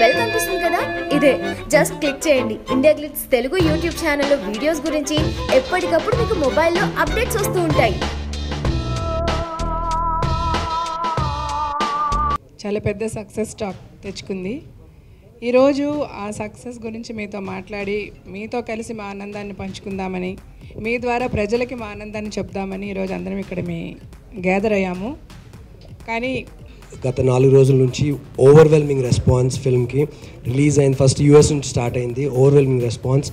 Bell కనిపిస్తుంది కదా ఇదే జస్ట్ క్లిక్ చేయండి ఇండియా గ్లిట్స్ తెలుగు యూట్యూబ్ ఛానల్లో వీడియోస్ గురించి ఎప్పటికప్పుడు మీకు మొబైల్లో అప్డేట్స్ వస్తూ ఉంటాయి చాలా పెద్ద సక్సెస్ టాక్ తెచ్చుకుంది ఈరోజు ఆ సక్సెస్ గురించి మీతో మాట్లాడి మీతో కలిసి మా ఆనందాన్ని పంచుకుందామని మీ ద్వారా ప్రజలకి మా ఆనందాన్ని చెప్దామని ఈరోజు అందరం ఇక్కడ మీ గ్యాదర్ అయ్యాము కానీ గత నాలుగు రోజుల నుంచి ఓవర్వెల్మింగ్ రెస్పాన్స్ ఫిల్మ్కి రిలీజ్ అయింది ఫస్ట్ యూఎస్ నుంచి స్టార్ట్ అయింది ఓవర్వెల్మింగ్ రెస్పాన్స్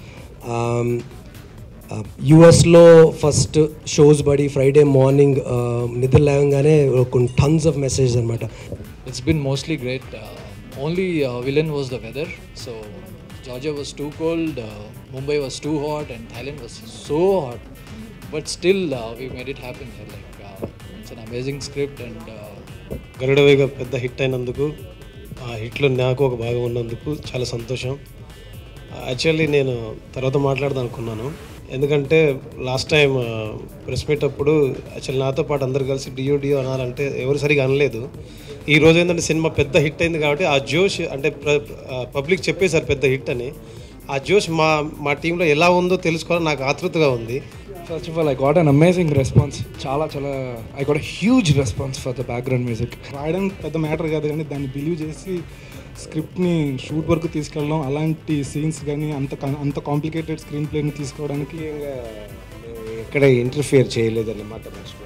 యూఎస్లో ఫస్ట్ షోస్ పడి ఫ్రైడే మార్నింగ్ నిద్ర లేవగానే కొన్ని టన్స్ ఆఫ్ మెసేజ్ అనమాట It's been mostly great. Uh, only uh, villain was the weather. So Georgia was too cold, uh, Mumbai was too hot, and Thailand was so hot. But still, uh, we made it happen. here. Like uh, it's an amazing script, and uh, Garudavega పెద్ద hit అయినందుకు ఆ హిట్లో నాకు ఒక భాగం ఉన్నందుకు చాలా సంతోషం actually నేను తర్వాత మాట్లాడదాం అనుకున్నాను ఎందుకంటే లాస్ట్ టైం ప్రెస్ మీట్ అప్పుడు యాక్చువల్లీ నాతో పాటు అందరు కలిసి డియో డియో అనాలంటే ఎవరు సరిగా అనలేదు ఈ రోజు ఏంటంటే సినిమా పెద్ద హిట్ అయింది కాబట్టి ఆ జోష్ అంటే పబ్లిక్ చెప్పేశారు పెద్ద హిట్ అని ఆ జోష్ మా మా టీంలో ఎలా ఉందో తెలుసుకోవాలని నాకు ఆతృతగా ఉంది first of all I got an amazing response చాలా చాలా I got huge response for the background music రాయడం పెద్ద మ్యాటర్ కాదు కానీ దాన్ని బిలీవ్ చేసి స్క్రిప్ట్ని షూట్ వరకు తీసుకెళ్ళడం అలాంటి సీన్స్ కానీ అంత కా- అంత కాంప్లికేటెడ్ స్క్రీన్ ప్లేని తీసుకోవడానికి ఎక్కడ ఇంటర్ఫియర్ చేయలేదన్నమాట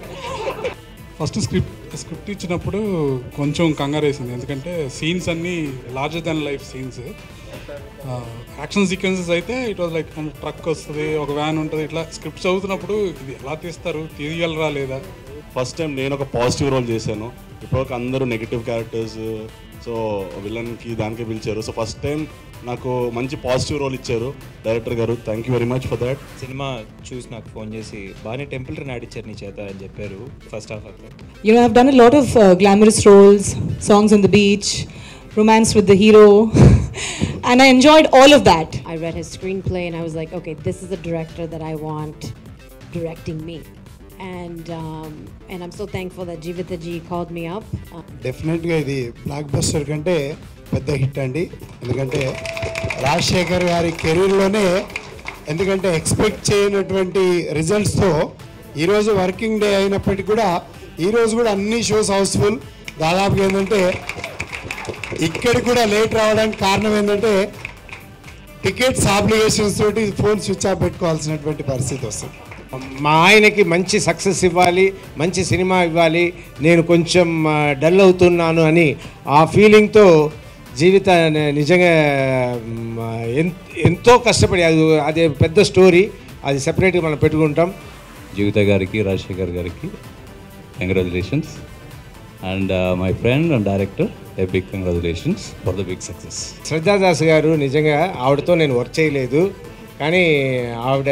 ఫస్ట్ స్క్రిప్ట్ స్క్రిప్ట్ ఇచ్చినప్పుడు కొంచెం కంగారు వేసింది ఎందుకంటే సీన్స్ అన్నీ larger than life scenes action sequences అయితే ఇట్ వాజ్ లైక్ ట్రక్ వస్తుంది ఒక వ్యాన్ ఉంటుంది ఇట్లా స్క్రిప్ట్ చదువుతున్నప్పుడు ఇది ఎలా తీస్తారు తీయగలరా లేదా ఫస్ట్ టైం నేను ఒక పాజిటివ్ రోల్ చేశాను ఇప్పటివరకు అందరూ నెగిటివ్ క్యారెక్టర్స్ సో విలన్కి దానికే పిలిచారు సో ఫస్ట్ టైం నాకు మంచి పాజిటివ్ రోల్ ఇచ్చారు డైరెక్టర్ గారు thank you very much for that సినిమా చూసి నాకు ఫోన్ చేసి బాగానే టెంపుల్ రన్ ఆడిచ్చారు నీ చేత అని చెప్పారు ఫస్ట్ హాఫ్ అక్కడ You know, I've done a lot of uh, glamorous roles, songs on the beach, romance with the hero, and I enjoyed all of that. I read his screenplay and I was like, okay, this is the director that I want directing me. And um, and I'm so thankful that Jivita ji called me up. Uh, డెఫినెట్గా ఇది block buster కంటే పెద్ద hit అండి ఎందుకంటే రాజశేఖర్ గారి కెరీర్లోనే ఎందుకంటే expect చేయనటువంటి రిజల్ట్స్తో ఈరోజు వర్కింగ్ డే అయినప్పటికీ కూడా ఈరోజు కూడా అన్ని షోస్ హౌస్ఫుల్ దాదాపుగా ఏంటంటే ఇక్కడికి కూడా లేట్ రావడానికి కారణం ఏంటంటే టికెట్స్ ఆబ్లిగేషన్స్ తోటి ఫోన్ స్విచ్ ఆఫ్ పెట్టుకోవాల్సినటువంటి పరిస్థితి వస్తుంది మా ఆయనకి మంచి సక్సెస్ ఇవ్వాలి మంచి సినిమా ఇవ్వాలి నేను కొంచెం డల్ అవుతున్నాను అని ఆ ఫీలింగ్తో జీవిత నిజంగా మ్, ఎన్- ఎంతో కష్టపడి అది అది పెద్ద స్టోరీ అది సెపరేట్గా మనం పెట్టుకుంటాం జీవిత గారికి రాజశేఖర్ గారికి congratulations and my friend and director a big congratulations for the big success Shraddha Das గారు నిజంగా ఆవిడతో నేను వర్క్ చేయలేదు కానీ ఆవిడ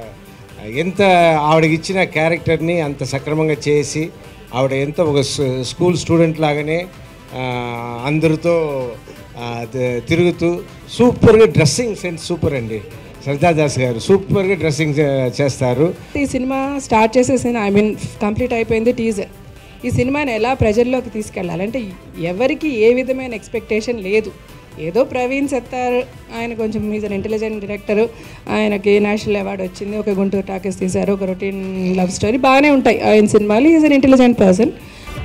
ఎంత ఆవిడకి ఇచ్చిన క్యారెక్టర్ని అంత సక్రమంగా చేసి ఆవిడ ఎంత ఒక స్- స్కూల్ స్టూడెంట్ లాగానే ఆ, అందరితో ఆ, తి- తిరుగుతూ సూపర్గా డ్రెస్సింగ్ సెన్స్ సూపర్ అండి శ్రద్ధాదాస్ గారు సూపర్గా డ్రెస్సింగ్ చే- చేస్తారు ఈ సినిమా స్టార్ట్ చేసేసిన ఐ మీన్ కంప్లీట్ అయిపోయింది టీజర్ ఈ సినిమాని ఎలా ప్రజల్లోకి తీసుకెళ్ళాలి అంటే ఎవరికి ఏ విధమైన ఎక్స్పెక్టేషన్ లేదు ఏదో ప్రవీణ్ సత్తార్ ఆయన కొంచెం ఈజ్ అన్ ఇంటెలిజెంట్ డైరెక్టర్ ఆయనకి నేషనల్ అవార్డు వచ్చింది ఒక గుంటూరు టాకీస్ తీశారు ఒక రొటీన్ లవ్ స్టోరీ బాగానే ఉంటాయి ఆయన సినిమాలు ఈజ్ అన్ ఇంటెలిజెంట్ పర్సన్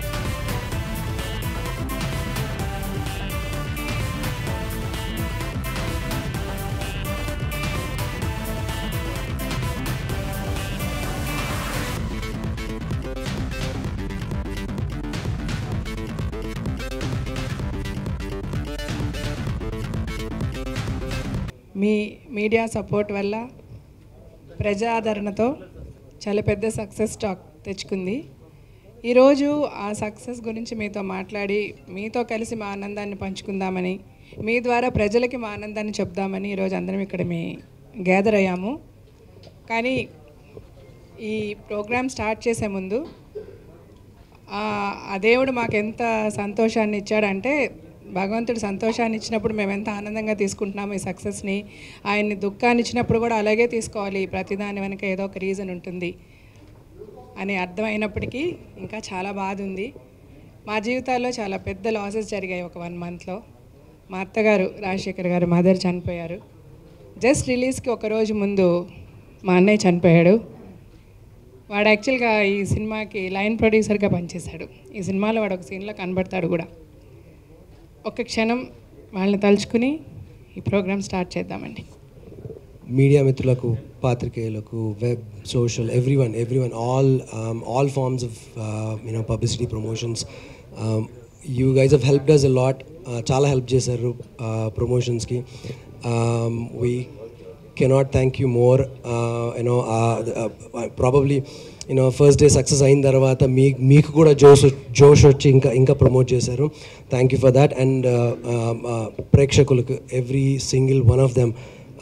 మీ మీడియా సపోర్ట్ వల్ల ప్రజాదరణతో చాలా పెద్ద సక్సెస్ టాక్ తెచ్చుకుంది ఈరోజు ఆ సక్సెస్ గురించి మీతో మాట్లాడి మీతో కలిసి మా ఆనందాన్ని పంచుకుందామని మీ ద్వారా ప్రజలకి మా ఆనందాన్ని చెప్దామని ఈరోజు అందరం ఇక్కడ మీ గ్యాదర్ అయ్యాము కానీ ఈ ప్రోగ్రామ్ స్టార్ట్ చేసే ముందు ఆ ఆ దేవుడు మాకు ఎంత సంతోషాన్ని ఇచ్చాడంటే భగవంతుడు సంతోషాన్ని ఇచ్చినప్పుడు మేము ఎంత ఆనందంగా తీసుకుంటున్నాము ఈ సక్సెస్ని ఆయన్ని దుఃఖాన్ని ఇచ్చినప్పుడు కూడా అలాగే తీసుకోవాలి ప్రతిదాని వెనక ఏదో ఒక రీజన్ ఉంటుంది అని అర్థమైనప్పటికీ ఇంకా చాలా బాధ ఉంది మా జీవితాల్లో చాలా పెద్ద లాసెస్ జరిగాయి ఒక వన్ మంత్లో మా అత్తగారు రాజశేఖర్ గారు మదర్ చనిపోయారు జస్ట్ రిలీజ్కి ఒక రోజు ముందు మా అన్నయ్య చనిపోయాడు వాడు యాక్చువల్గా ఈ సినిమాకి లైన్ ప్రొడ్యూసర్గా పనిచేశాడు ఈ సినిమాలో వాడు ఒక సీన్లో కనబడతాడు కూడా ఒక క్షణం వాళ్ళని తలుచుకుని ఈ ప్రోగ్రామ్ స్టార్ట్ చేద్దామండి మీడియా మిత్రులకు పాత్రికేయులకు web social everyone everyone all all forms of you know publicity promotions you guys have helped us a lot చాలా హెల్ప్ చేశారు ప్రమోషన్స్కి we cannot thank you more you know probably you know first day success అయిన తర్వాత మీ మీకు కూడా జోష్ జోష్ వచ్చి ఇంకా ఇంకా ప్రమోట్ చేశారు thank you for that and ప్రేక్షకులకు every single one of them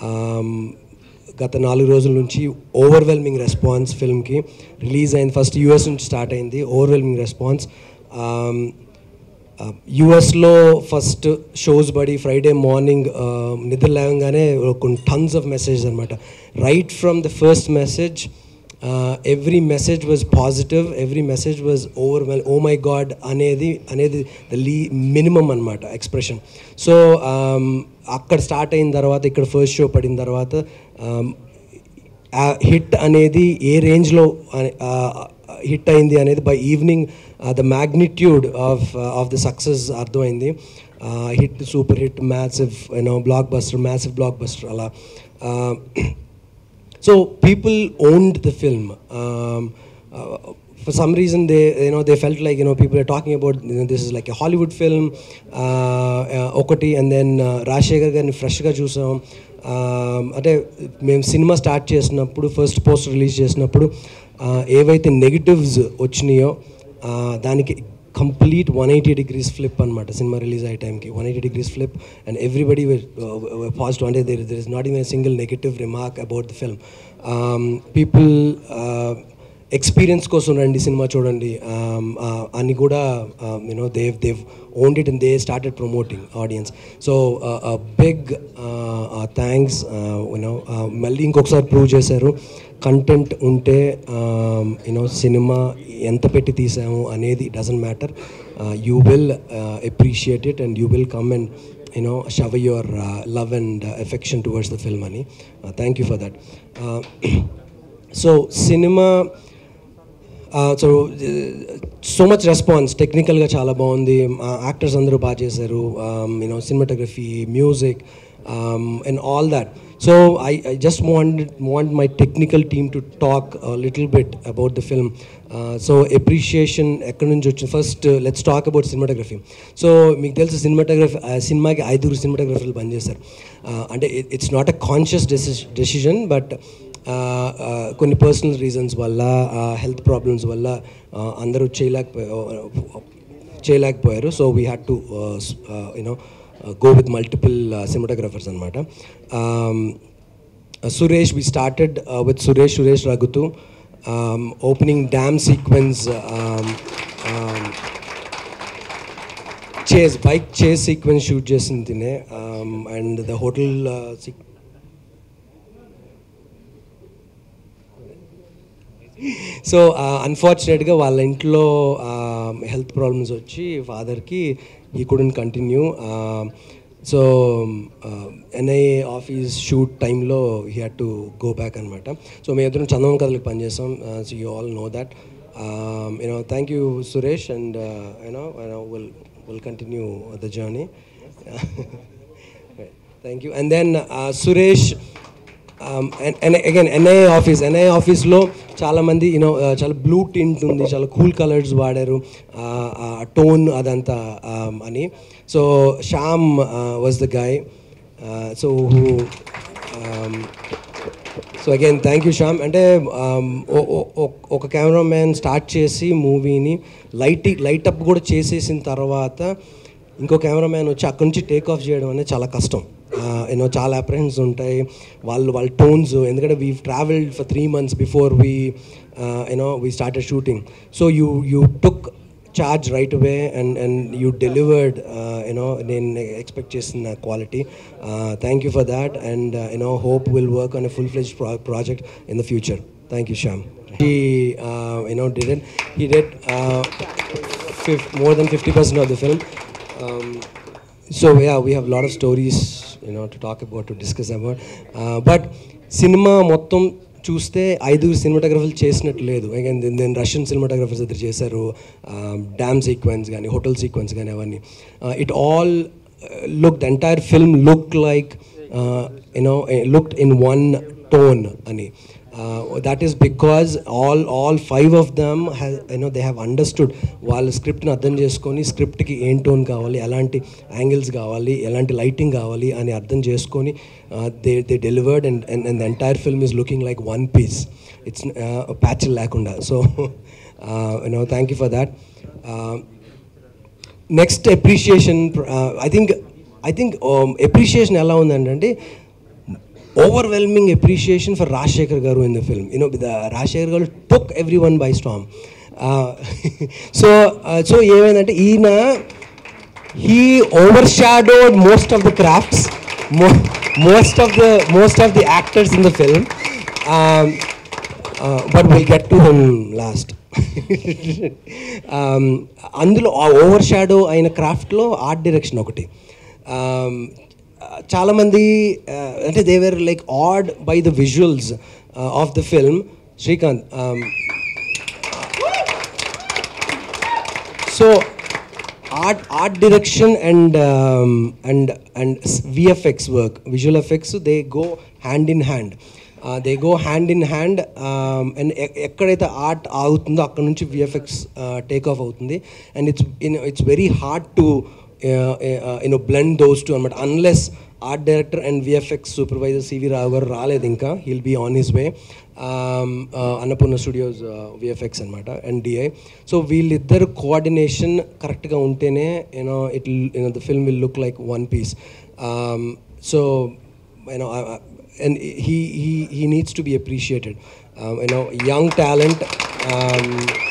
గత నాలుగు రోజుల నుంచి ఓవర్వెల్మింగ్ రెస్పాన్స్ ఫిల్మ్కి రిలీజ్ అయింది ఫస్ట్ యూఎస్ నుంచి స్టార్ట్ అయింది ఓవర్వెల్మింగ్ రెస్పాన్స్ యుఎస్లో ఫస్ట్ షోస్ పడి ఫ్రైడే మార్నింగ్ నిద్ర లేవగానే కొన్ని టన్స్ ఆఫ్ మెసేజ్ అనమాట right from the first message every message was positive every message was over oh my god అనేది అనేది ద లీ మినిమం అనమాట ఎక్స్ప్రెషన్ సో అక్కడ స్టార్ట్ అయిన తర్వాత ఇక్కడ ఫస్ట్ షో పడిన తర్వాత హిట్ అనేది ఏ రేంజ్లో హిట్ అయింది అనేది by evening the magnitude of of the success అర్థమైంది hit super hit massive you know blockbuster massive blockbuster అలా so people owned the film for some reason they you know they felt like you know people are talking about you know, this is like a Hollywood film uh, uh, ఒకటి and then Rajasekhar గారిని ఫ్రెష్గా చూసాం uh, అంటే మేము సినిమా start చేసినప్పుడు first post release చేసినప్పుడు uh, ఏవైతే నెగిటివ్స్ వచ్చినాయో uh, దానికి complete one eighty degrees flip అనమాట సినిమా రిలీజ్ అయ్యే టైంకి one eighty degrees flip and everybody positive అంటే there there is not even single negative remark about the film people experience కోసం రండి సినిమా చూడండి అని కూడా you know they've they've owned it and they started promoting audience so big thanks you know మళ్ళీ ఇంకొకసారి prove చేశారు కంటెంట్ ఉంటే యూనో సినిమా ఎంత పెట్టి తీసాము అనేది doesn't matter you will appreciate it and you will come and you know show your love and affection towards the film అని thank you for that so సినిమా సో సో మచ్ రెస్పాన్స్ టెక్నికల్గా చాలా బాగుంది actors అందరూ బాగా చేశారు you know cinematography music and all that so I I just want want my technical team to talk little bit about the film so appreciation ఎక్కడి నుంచి వచ్చింది first let's talk about cinematography so మీకు తెలుసు cinematography సినిమాకి ఐదుగురు సినిమాటోగ్రఫీలు పనిచేస్తారు అంటే it's not a conscious deci decision but కొన్ని పర్సనల్ రీజన్స్ వల్ల హెల్త్ ప్రాబ్లమ్స్ వల్ల అందరూ చేయలేకపోయా చేయలేకపోయారు so we had to you know go with multiple cinematographers అనమాట Suresh we started with Suresh Suresh రఘుతు opening dam sequence chase bike chase sequence shoot చేసింది తినే అండ్ ద హోటల్ సీక్ సో అన్ఫార్చునేట్గా వాళ్ళ ఇంట్లో హెల్త్ ప్రాబ్లమ్స్ వచ్చి ఫాదర్కి ఈ couldn't continue so NIA office shoot టైంలో he had to go back అనమాట సో మేము ఇద్దరం చందనం కథలకు పనిచేస్తాం so you all know that you know thank you Suresh and you know will will continue the journey thank you and then Suresh again NIA office NIA ఆఫీస్లో చాలామంది యూనో చాలా బ్లూ టింట్ ఉంది చాలా కూల్ కలర్స్ వాడారు టోన్ అదంతా అని so Shyam was the guy so who so again thank you Shyam అంటే ఒక కెమెరామ్యాన్ స్టార్ట్ చేసి మూవీని లైట్ లైట్ అప్ కూడా చేసేసిన తర్వాత ఇంకో కెమెరామ్యాన్ వచ్చి అక్కడి నుంచి టేక్ ఆఫ్ చేయడం అనేది చాలా కష్టం యూనో చాలా అప్రహెన్స్ ఉంటాయి వాళ్ళు వాళ్ళ టోన్స్ ఎందుకంటే we travelled for three months before we you know we started shooting so you you took charge right away and and you delivered you know నేను ఎక్స్పెక్ట్ చేసిన quality thank you for that and you know hope will work on a full fledge project in the future thank you Shyam he uh, you know did it he did uh, fif- more than 50% of the film um, so yeah, we have a lot of stories, you know, to talk about, to discuss about. Uh, but సినిమా మొత్తం చూస్తే ఐదుగురు సినిమాటోగ్రఫర్లు చేసినట్టు లేదు again then Russian cinematographers ఇద్దరు చేశారు dam sequence కానీ hotel sequence కానీ అవన్నీ it all look the entire film look like you know looked in one tone అని that is because all all five of them you know they have understood వాళ్ళ స్క్రిప్ట్ని అర్థం చేసుకొని స్క్రిప్ట్కి ఏం టోన్ కావాలి ఎలాంటి యాంగిల్స్ కావాలి ఎలాంటి లైటింగ్ కావాలి అని అర్థం చేసుకొని they they delivered and and and the entire film is looking like one piece it's patch లేకుండా so you know thank you for that next appreciation I think I think appreciation ఎలా ఉందంటే overwhelming appreciation for Rajshekhar Garu in the film. You know, the Rajshekhar Garu took everyone by storm. Uh, so, uh, so ఏమైందంటే ఈయన he overshadowed most of the crafts, mo- most of the most of the actors in the film. Um, uh, but we'll get to him last. um, అందులో ఆ overshadow అయిన క్రాఫ్ట్లో art direction ఒకటి Um, చాలామంది అంటే they were like awed by the visuals of the film Srikanth so art art direction and and and VFX work visual effects they go hand in hand they go hand in hand and ఎక్కడైతే art ఆగుతుందో అక్కడ నుంచి VFX take off అవుతుంది and it's it's very hard to you know blend those two అనమాట unless art director and VFX supervisor CV Rao గారు రాలేదు ఇంకా he'll be on his way Annapurna Studios VFX అనమాట అండ్ డిఐ సో వీళ్ళిద్దరు కోఆర్డినేషన్ కరెక్ట్గా ఉంటేనే you know it you know the film will look like one piece so you know and he he he needs to be appreciated. Um, you know, young talent. Um,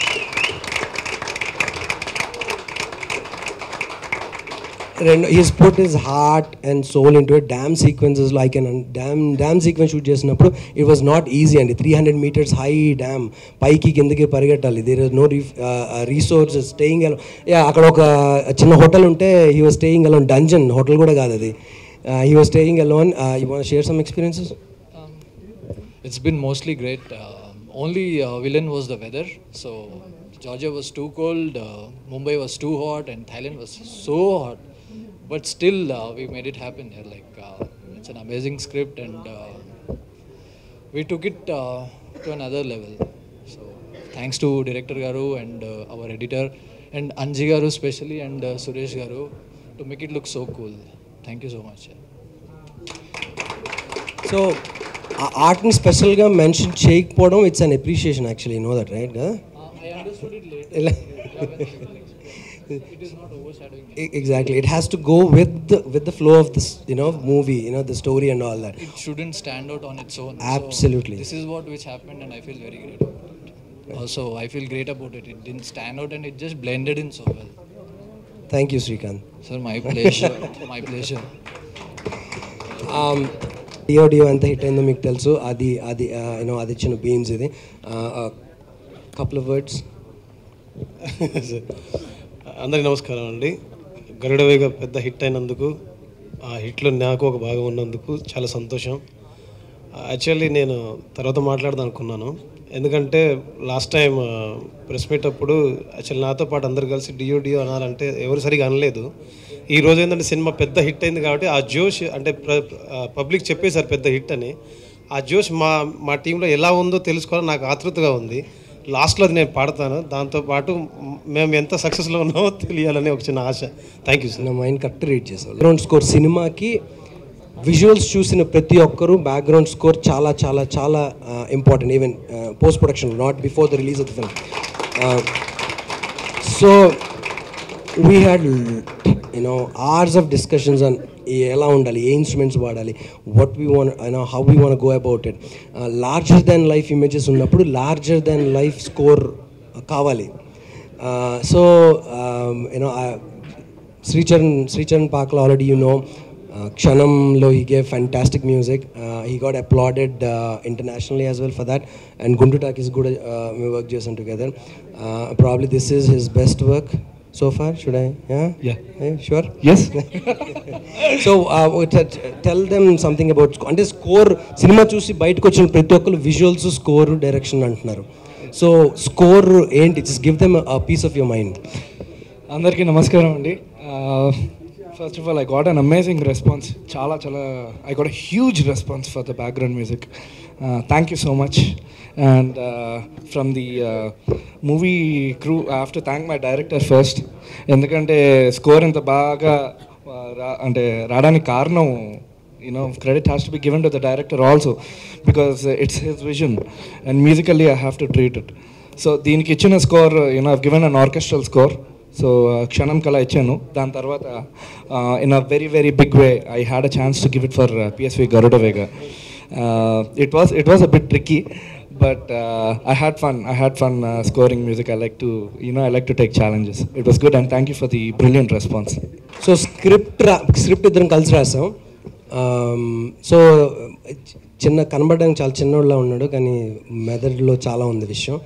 రెండు he's put his heart and soul into it. Dam sequences like an dam dam sequence shoot చేసినప్పుడు it was not easy అండి three hundred metres high dam పైకి కిందకి పరిగెట్టాలి there is no resources staying yeah అక్కడ ఒక చిన్న hotel ఉంటే he was staying alone dungeon hotel కూడా కాదు అది he was staying alone you want share some experiences It's been mostly great. Uh, only uh, villain was the weather. So Georgia was too cold, uh, Mumbai was too hot, and Thailand was so hot. But still, uh, we made it happen here. Like uh, it's an amazing script, and uh, we took it uh, to another level. So thanks to director Garu and uh, our editor, and Anji Garu especially, and uh, Suresh Garu to make it look so cool. Thank you so much. So ఆ ఆర్ట్ని స్పెషల్గా mention చేయకపోవడం it's an appreciation actually no that right I understood it later. it is not overshadowing. exactly it has to go with the with the flow of this you know movie you know the story and all that It shouldn't stand out on its own. Absolutely. So this is what which happened, and I feel very great about it. Also, I feel great about it. It didn't stand out, and it just blended in so well. thank you srikanth Sir, my pleasure. my pleasure. డియో డియో ఎంత hit అయిందో మీకు తెలుసు అది అది you know అది ఇచ్చిన బీన్స్ ఇది కపుల్ ఆఫ్ వర్డ్స్ అందరికీ నమస్కారం అండి గరుడవేగ పెద్ద హిట్ అయినందుకు ఆ హిట్లో నాకు ఒక భాగం ఉన్నందుకు చాలా సంతోషం యాక్చువల్లీ నేను తర్వాత మాట్లాడదాం అనుకున్నాను ఎందుకంటే లాస్ట్ టైం ప్రెస్ మీట్ అప్పుడు యాక్చువల్లీ నాతో పాటు అందరు కలిసి డియో డియో అనాలంటే ఎవరు సరిగా అనలేదు ఈ రోజు ఏంటంటే సినిమా పెద్ద హిట్ అయింది కాబట్టి ఆ జోష్ అంటే పబ్లిక్ చెప్పేశారు పెద్ద హిట్ అని ఆ జోష్ మా మా టీంలో ఎలా ఉందో తెలుసుకోవాలని నాకు ఆతృతగా ఉంది లాస్ట్లో అది నేను పాడతాను దాంతోపాటు మేము ఎంత సక్సెస్లో ఉన్నామో తెలియాలని ఒక చిన్న ఆశ థ్యాంక్ యూ సార్ నా మైండ్ కరెక్ట్ రీడ్ చేసాం బ్యాక్గ్రౌండ్ స్కోర్ సినిమాకి విజువల్స్ చూసిన ప్రతి ఒక్కరూ బ్యాక్గ్రౌండ్ స్కోర్ చాలా చాలా చాలా important even post production not before the release of the film so we had you know hours of discussions on ఎలా ఉండాలి ఏ ఇన్స్ట్రుమెంట్స్ వాడాలి what we want you know how we want go about it larger than life images ఉన్నప్పుడు larger than life score కావాలి so you know Sricharan Sricharan పాక్లో already you know క్షణంలో he gave fantastic music he got applauded internationally as well for that and Guntur talkies కూడా మేము work చేసాం together probably this is his best work so far? Should I? Yeah? Yeah. Yeah, sure? Yes. So tell them something about అంటే score సినిమా చూసి బయటకు వచ్చిన ప్రతి ఒక్కరు విజువల్స్ స్కోర్ డైరెక్షన్ అంటున్నారు సో స్కోర్ ఏంటి just give them piece of your mind అందరికీ నమస్కారం అండి first of all I got an amazing response చాలా చాలా I got a huge response for the background music thank you so much and from the movie crew I have to thank my director first ఎందుకంటే score ఇంత బాగా uh, రా- అంటే రావడానికి కారణం you know credit has to be given to the director also because uh, it's his vision and musically i have to treat it so దీనికి ఇచ్చిన score you know I've given an orchestral score so Kshanam కళ ఇచ్చాను దాని తర్వాత in a very very big way I had a chance to give it for PSV Garuda Vega it was it was a bit tricky but I had fun I had fun scoring music I like to you know I like to take challenges it was good and thank you for the brilliant response so script రా script ఇద్దరం కలిసి రాసాం so చిన్న కనబడడానికి చాలా చిన్నోళ్ళ ఉన్నాడు కానీ మెదడులో చాలా ఉంది విషయం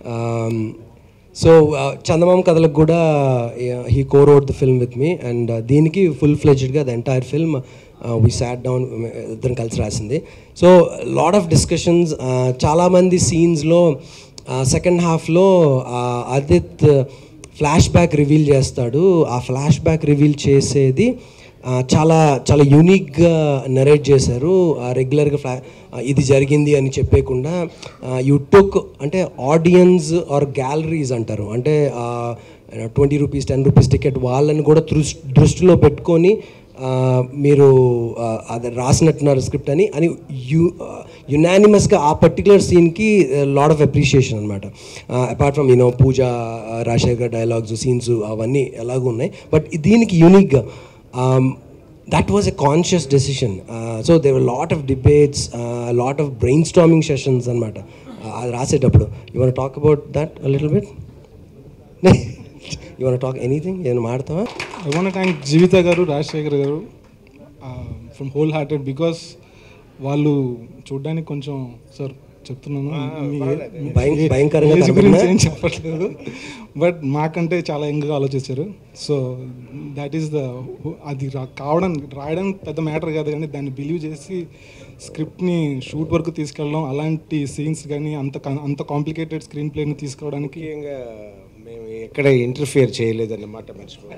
సో చందమామ కథలకు కూడా he co-wrote the film with me and దీనికి ఫుల్ ఫ్లెజ్డ్గా the entire film we sat down ఇద్దరం కలిసి రాసింది సో లాట్ ఆఫ్ డిస్కషన్స్ చాలామంది సీన్స్లో సెకండ్ హాఫ్లో ఆదిత్ ఫ్లాష్ బ్యాక్ రివీల్ చేస్తాడు ఆ ఫ్లాష్ బ్యాక్ రివీల్ చేసేది ఆ, చాలా చాలా యూనిక్గా నరేట్ చేశారు రెగ్యులర్గా ఫ్లా ఆ, ఇది జరిగింది అని చెప్పేయకుండా యూ టుక్ అంటే ఆడియన్స్ ఆర్ గ్యాలరీస్ అంటారు అంటే twenty rupees ten rupees ticket వాళ్ళని కూడా దృష్ దృష్టిలో పెట్టుకొని ఆ, మీరు ఆ, అది రాసినట్టున్నారు స్క్రిప్ట్ అని అని యూ యునానిమస్గా ఆ పర్టికులర్ సీన్కి లాడ్ ఆఫ్ అప్రిషియేషన్ అనమాట apart from you know Pooja Rajasekhar dialogues scenes అవన్నీ ఎలాగో ఉన్నాయి బట్ దీనికి యూనిక్గా that was a conscious decision so there were lot of debates lot of brain storming sessions అనమాట అది రాసేటప్పుడు you want talk about that little bit you want talk anything ఏమైనా మాడతావా I want thank Jeevitha garu Rajasekhar గారు ఫ్రమ్ హోల్ హార్టెడ్ బికాస్ వాళ్ళు చూడ్డానికి కొంచెం sir చెప్తున్నాను మీ- మీ భయం- ఏ- భయంకరంగా ఏజ్ గురించి కనపడినా? ఏం చెప్పట్లేదు బట్ మాకంటే చాలా యంగ్గా ఆలోచించారు సో దాట్ ఈస్ ద అది రా- కావడం రాయడం పెద్ద మ్యాటర్ కాదు కానీ దాన్ని బిలీవ్ చేసి స్క్రిప్ట్ని షూట్ వరకు తీసుకెళ్ళడం అలాంటి సీన్స్ కానీ అంత కా- అంత కాంప్లికేటెడ్ స్క్రీన్ ప్లేని తీసుకురావడానికి మేము ఎక్కడ ఇంటర్ఫియర్ చేయలేదన్నమాట మర్చిపో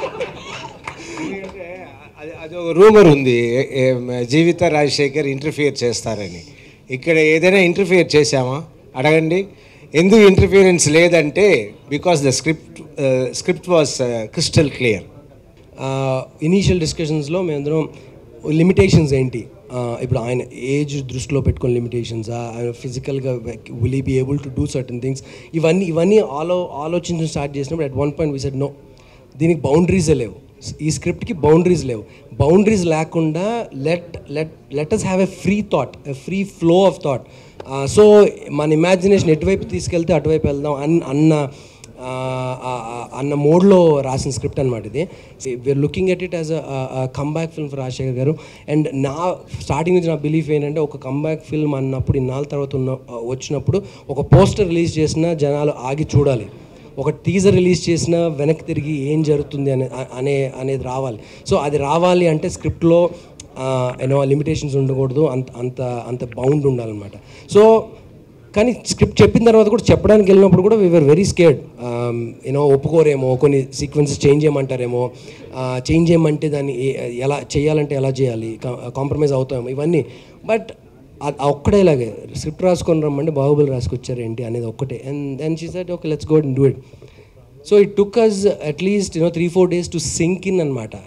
అది అది ఒక రూమర్ ఉంది ఏ- ఏ- జీవిత రాజశేఖర్ ఇంటర్ఫియర్ చేస్తారని ఇక్కడ ఏదైనా ఇంటర్ఫియర్ చేశామా అడగండి ఎందుకు ఇంటర్ఫియరెన్స్ లేదంటే because the script script was crystal clear initial డిస్కషన్స్లో మేమందరం లిమిటేషన్స్ ఏంటి ఆ, ఇప్పుడు ఆయన ఏజ్ దృష్టిలో పెట్టుకుని లిమిటేషన్స్ ఆయన ఫిజికల్గా will be able to do certain things ఇవన్నీ ఇవన్నీ ఆలో ఆలోచించడం స్టార్ట్ చేసినప్పుడు at one point we said no దీనికి బౌండరీసే లేవు ఈ స్క్రిప్ట్కి బౌండరీస్ లేవు బౌండరీస్ లేకుండా let let let us have a free thought a free flow of thought so మన ఇమాజినేషన్ ఎటువైపు తీసుకెళ్తే అటువైపు వెళ్దాం అన్ అన్న ఆ, ఆ, ఆ, అన్న మోడ్లో రాసిన స్క్రిప్ట్ అనమాట ఇది we're looking at it as a comeback film for Rajasekhar garu and నా స్టార్టింగ్ నుంచి నా బిలీఫ్ ఏంటంటే ఒక కమ్బ్యాక్ ఫిల్మ్ అన్నప్పుడు ఇన్నాళ్ళ తర్వాత ఉన్న వచ్చినప్పుడు ఒక పోస్టర్ రిలీజ్ చేసిన జనాలు ఆగి చూడాలి ఒక టీజర్ రిలీజ్ చేసిన వెనక్కి తిరిగి ఏం జరుగుతుంది అనే అనే అనేది రావాలి సో అది రావాలి అంటే స్క్రిప్ట్లో యూనో లిమిటేషన్స్ ఉండకూడదు అంత అంత అంత బౌండ్ ఉండాలన్నమాట సో కానీ స్క్రిప్ట్ చెప్పిన తర్వాత కూడా చెప్పడానికి వెళ్ళినప్పుడు కూడా వీఆర్ వెరీ స్కేర్డ్ యూనో ఒప్పుకోరేమో కొన్ని సీక్వెన్సెస్ చేంజ్ చేయమంటారేమో చేంజ్ చేయమంటే దాన్ని ఏ- ఎలా చేయాలంటే ఎలా చేయాలి కాంప్రమైజ్ అవుతామో ఇవన్నీ బట్ ఒక్కడే ఇలాగే స్క్రిప్ట్ రాసుకొని రమ్మంటే బాహుబలి రాసుకొచ్చారు ఏంటి అనేది ఒక్కటే and then she said okay let's go and do it so it took us at least you know three four days to sink in అనమాట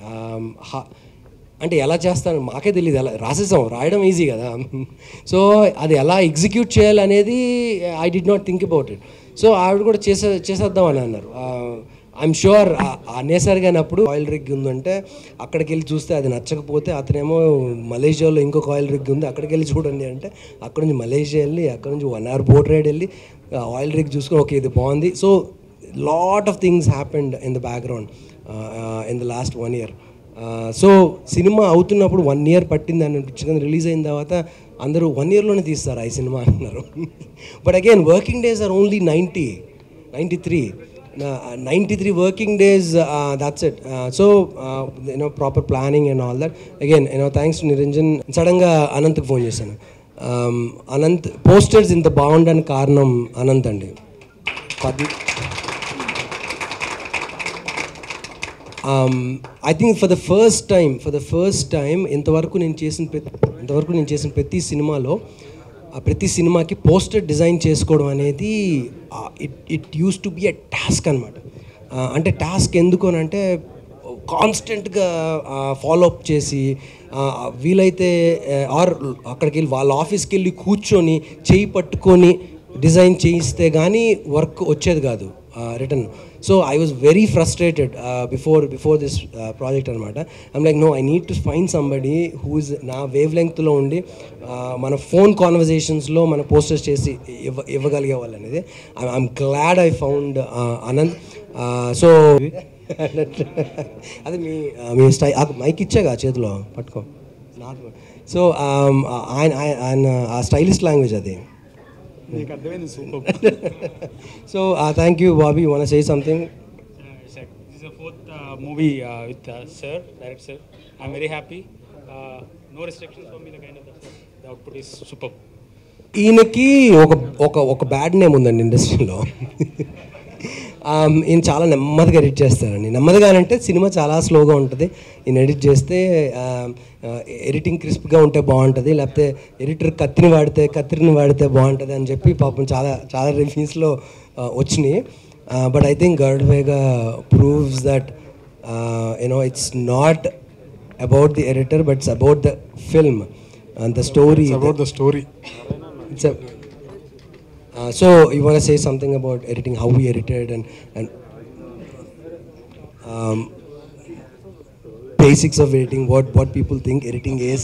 అంటే ఎలా చేస్తాను మాకే తెలియదు ఎలా రాసేసాం రాయడం ఈజీ కదా సో అది ఎలా ఎగ్జిక్యూట్ చేయాలి అనేది I did not think about it so ఆవిడ కూడా చేసే చేసేద్దాం అని అన్నారు ఐఎమ్ షూర్ అనేసారి కానీ అప్పుడు ఆయిల్ రిగ్ ఉందంటే అక్కడికి వెళ్ళి చూస్తే అది నచ్చకపోతే అతనేమో మలేషియాలో ఇంకొక ఆయిల్ రిగ్ ఉంది అక్కడికి వెళ్ళి చూడండి అంటే అక్కడ నుంచి మలేషియా వెళ్ళి అక్కడ నుంచి వన్ అవర్ బోట్ రైడ్ వెళ్ళి ఆయిల్ రిగ్ చూసుకొని ఓకే ఇది బాగుంది so lot of things happened in the background in the last one year so సినిమా అవుతున్నప్పుడు వన్ ఇయర్ పట్టింది అని అనిపించింది రిలీజ్ అయిన తర్వాత అందరూ వన్ ఇయర్లోనే తీస్తారు ఈ సినిమా అంటున్నారు but again working days are only ninety ninety three ninety three working days that's it so you know proper planning and all that again you know thanks to Niranjan సడన్గా అనంత్కి ఫోన్ చేశాను Um, అనంత్ పోస్టర్స్ ఇంత బాగుండని కారణం అనంత్ అండి పది I think for the first time for the first time ఇంతవరకు నేను చేసిన ప్రతి ఇంతవరకు నేను చేసిన ప్రతి సినిమాలో ఆ ప్రతి సినిమాకి పోస్టర్ డిజైన్ చేసుకోవడం అనేది it it used to be a task అనమాట అంటే టాస్క్ ఎందుకు అని అంటే కాన్స్టెంట్గా ఫాలో అప్ చేసి ఆ, వీలైతే ఆర్ అక్కడికి వెళ్ళి వాళ్ళ ఆఫీస్కి వెళ్ళి కూర్చొని చేయి పట్టుకొని డిజైన్ చేయిస్తే కానీ వర్క్ వచ్చేది కాదు return so I was very frustrated before before this project అనమాట I'm like no I need to find somebody who is నా వేవ్ లెంగ్త్లో ఉండి uh, మన ఫోన్ కాన్వర్జేషన్స్లో మన పోస్టర్స్ చేసి ఇవ్వ ఇవ్వగలిగే వాళ్ళు అనేది I'm glad I found Anant so అది మీ uh, మీ స్టై మైక్ ఇచ్చాగా చేతిలో పట్టుకో సో ఆయన ఆయన- ఆయన ఆ స్టైలిష్ లాంగ్వేజ్ అది నీకు అర్థమైంది super so thank you Bobby one say something This is the fourth uh, movie uh, with uh, Sir, direct Sir. I'm very happy. Uh, no restrictions for me. The kind of the, the output is superb. ఈయనకి ఒక ఒక ఒక bad name ఉందండి ఇండస్ట్రీలో Um, ఈయన చాలా నెమ్మదిగా edit చేస్తారండి నెమ్మదిగా అంటే సినిమా చాలా స్లోగా ఉంటుంది ఈయన ఎడిట్ చేస్తే ఎడిటింగ్ క్రిస్ప్గా ఉంటే బాగుంటుంది లేకపోతే ఎడిటర్ కత్తిని వాడితే కత్తిరిని వాడితే బాగుంటుంది అని చెప్పి పాపం చాలా చాలా రివ్యూస్లో వచ్చినాయి but I think Garudavega proves that you know it's not about the editor but it's about the film and the story about the story It's a, uh, so you want to say something about editing, how we edited and and um, basics of editing, what what people think editing is.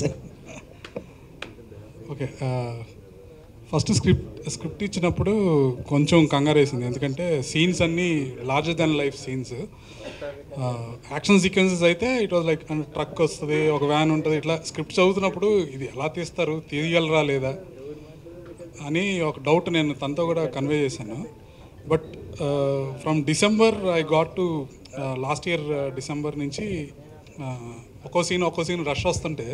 Okay first script script ఇచ్చినప్పుడు కొంచెం కంగారు వేసింది ఎందుకంటే scenes అన్నీ larger than life scenes action sequences అయితే it was like truck వస్తుంది ఒక van ఉంటుంది ఇట్లా స్క్రిప్ట్ చదువుతున్నప్పుడు ఇది ఎలా తీస్తారు తీయగలరా లేదా అని ఒక డౌట్ నేను తనతో కూడా కన్వే చేశాను but from December I got to last year December నుంచి uh, ఒక్కో సీన్ ఒక్కో సీన్ రష్ వస్తుంటే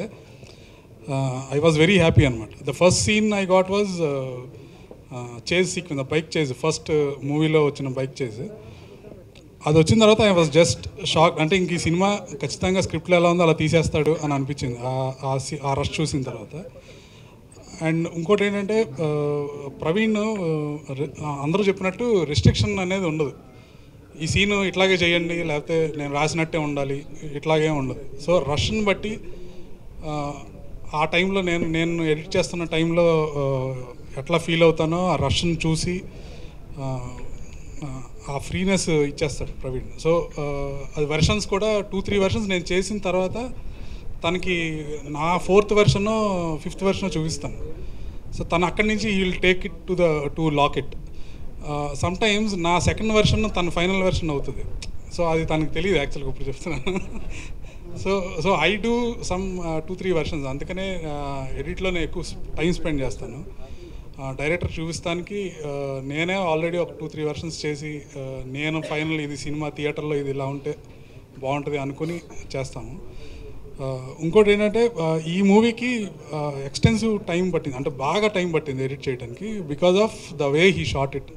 ఐ వాజ్ వెరీ హ్యాపీ అనమాట the first scene I got was chase sequence bike chase first మూవీలో వచ్చిన బైక్ చేజ్ అది వచ్చిన తర్వాత ఐ వాజ్ జస్ట్ షాక్ అంటే ఇంక ఈ సినిమా ఖచ్చితంగా స్క్రిప్ట్లో ఎలా ఉందో అలా తీసేస్తాడు అని అనిపించింది ఆ- ఆ సి- ఆ రష్ చూసిన తర్వాత అండ్ ఇంకోటి ఏంటంటే ఆ, ప్రవీణ్ ఆ, రి- ఆ, అందరూ చెప్పినట్టు రెస్ట్రిక్షన్ అనేది ఉండదు ఈ సీన్ ఇట్లాగే చేయండి లేకపోతే నేను రాసినట్టే ఉండాలి ఇట్లాగే ఉండదు సో రష్ని బట్టి ఆ, ఆ టైంలో నేను నేను ఎడిట్ చేస్తున్న టైంలో ఆ, ఎట్లా ఫీల్ అవుతానో ఆ రష్ని చూసి ఆ, ఆ, ఆ ఫ్రీనెస్ ఇచ్చేస్తాడు ప్రవీణ్ సో ఆ, అది వెర్షన్స్ కూడా టూ త్రీ వెర్షన్స్ నేను చేసిన తర్వాత తనకి నా ఫోర్త్ వెర్షన్ ఫిఫ్త్ వెర్షన్ చూపిస్తాను సో తను అక్కడి నుంచి he will take it to the to lock it some times నా సెకండ్ వెర్షన్ తన ఫైనల్ వెర్షన్ అవుతుంది సో అది తనకు తెలియదు యాక్చువల్గా ఇప్పుడు చెప్తున్నాను so so I do some two three versions అందుకనే ఎడిట్లోనే ఎక్కువ టైం స్పెండ్ చేస్తాను డైరెక్టర్ చూపిస్తానికి ఆ, నేనే ఆల్రెడీ ఒక టూ త్రీ వెర్షన్స్ చేసి ఆ, నేను ఫైనల్ ఇది సినిమా థియేటర్లో ఇది ఇలా ఉంటే బాగుంటుంది అనుకుని చేస్తాము ఆ, ఇంకోటి ఏంటంటే ఆ, ఈ మూవీకి ఎక్స్టెన్సివ్ టైం పట్టింది అంటే బాగా టైం పట్టింది ఎడిట్ చేయడానికి because of the way he shot it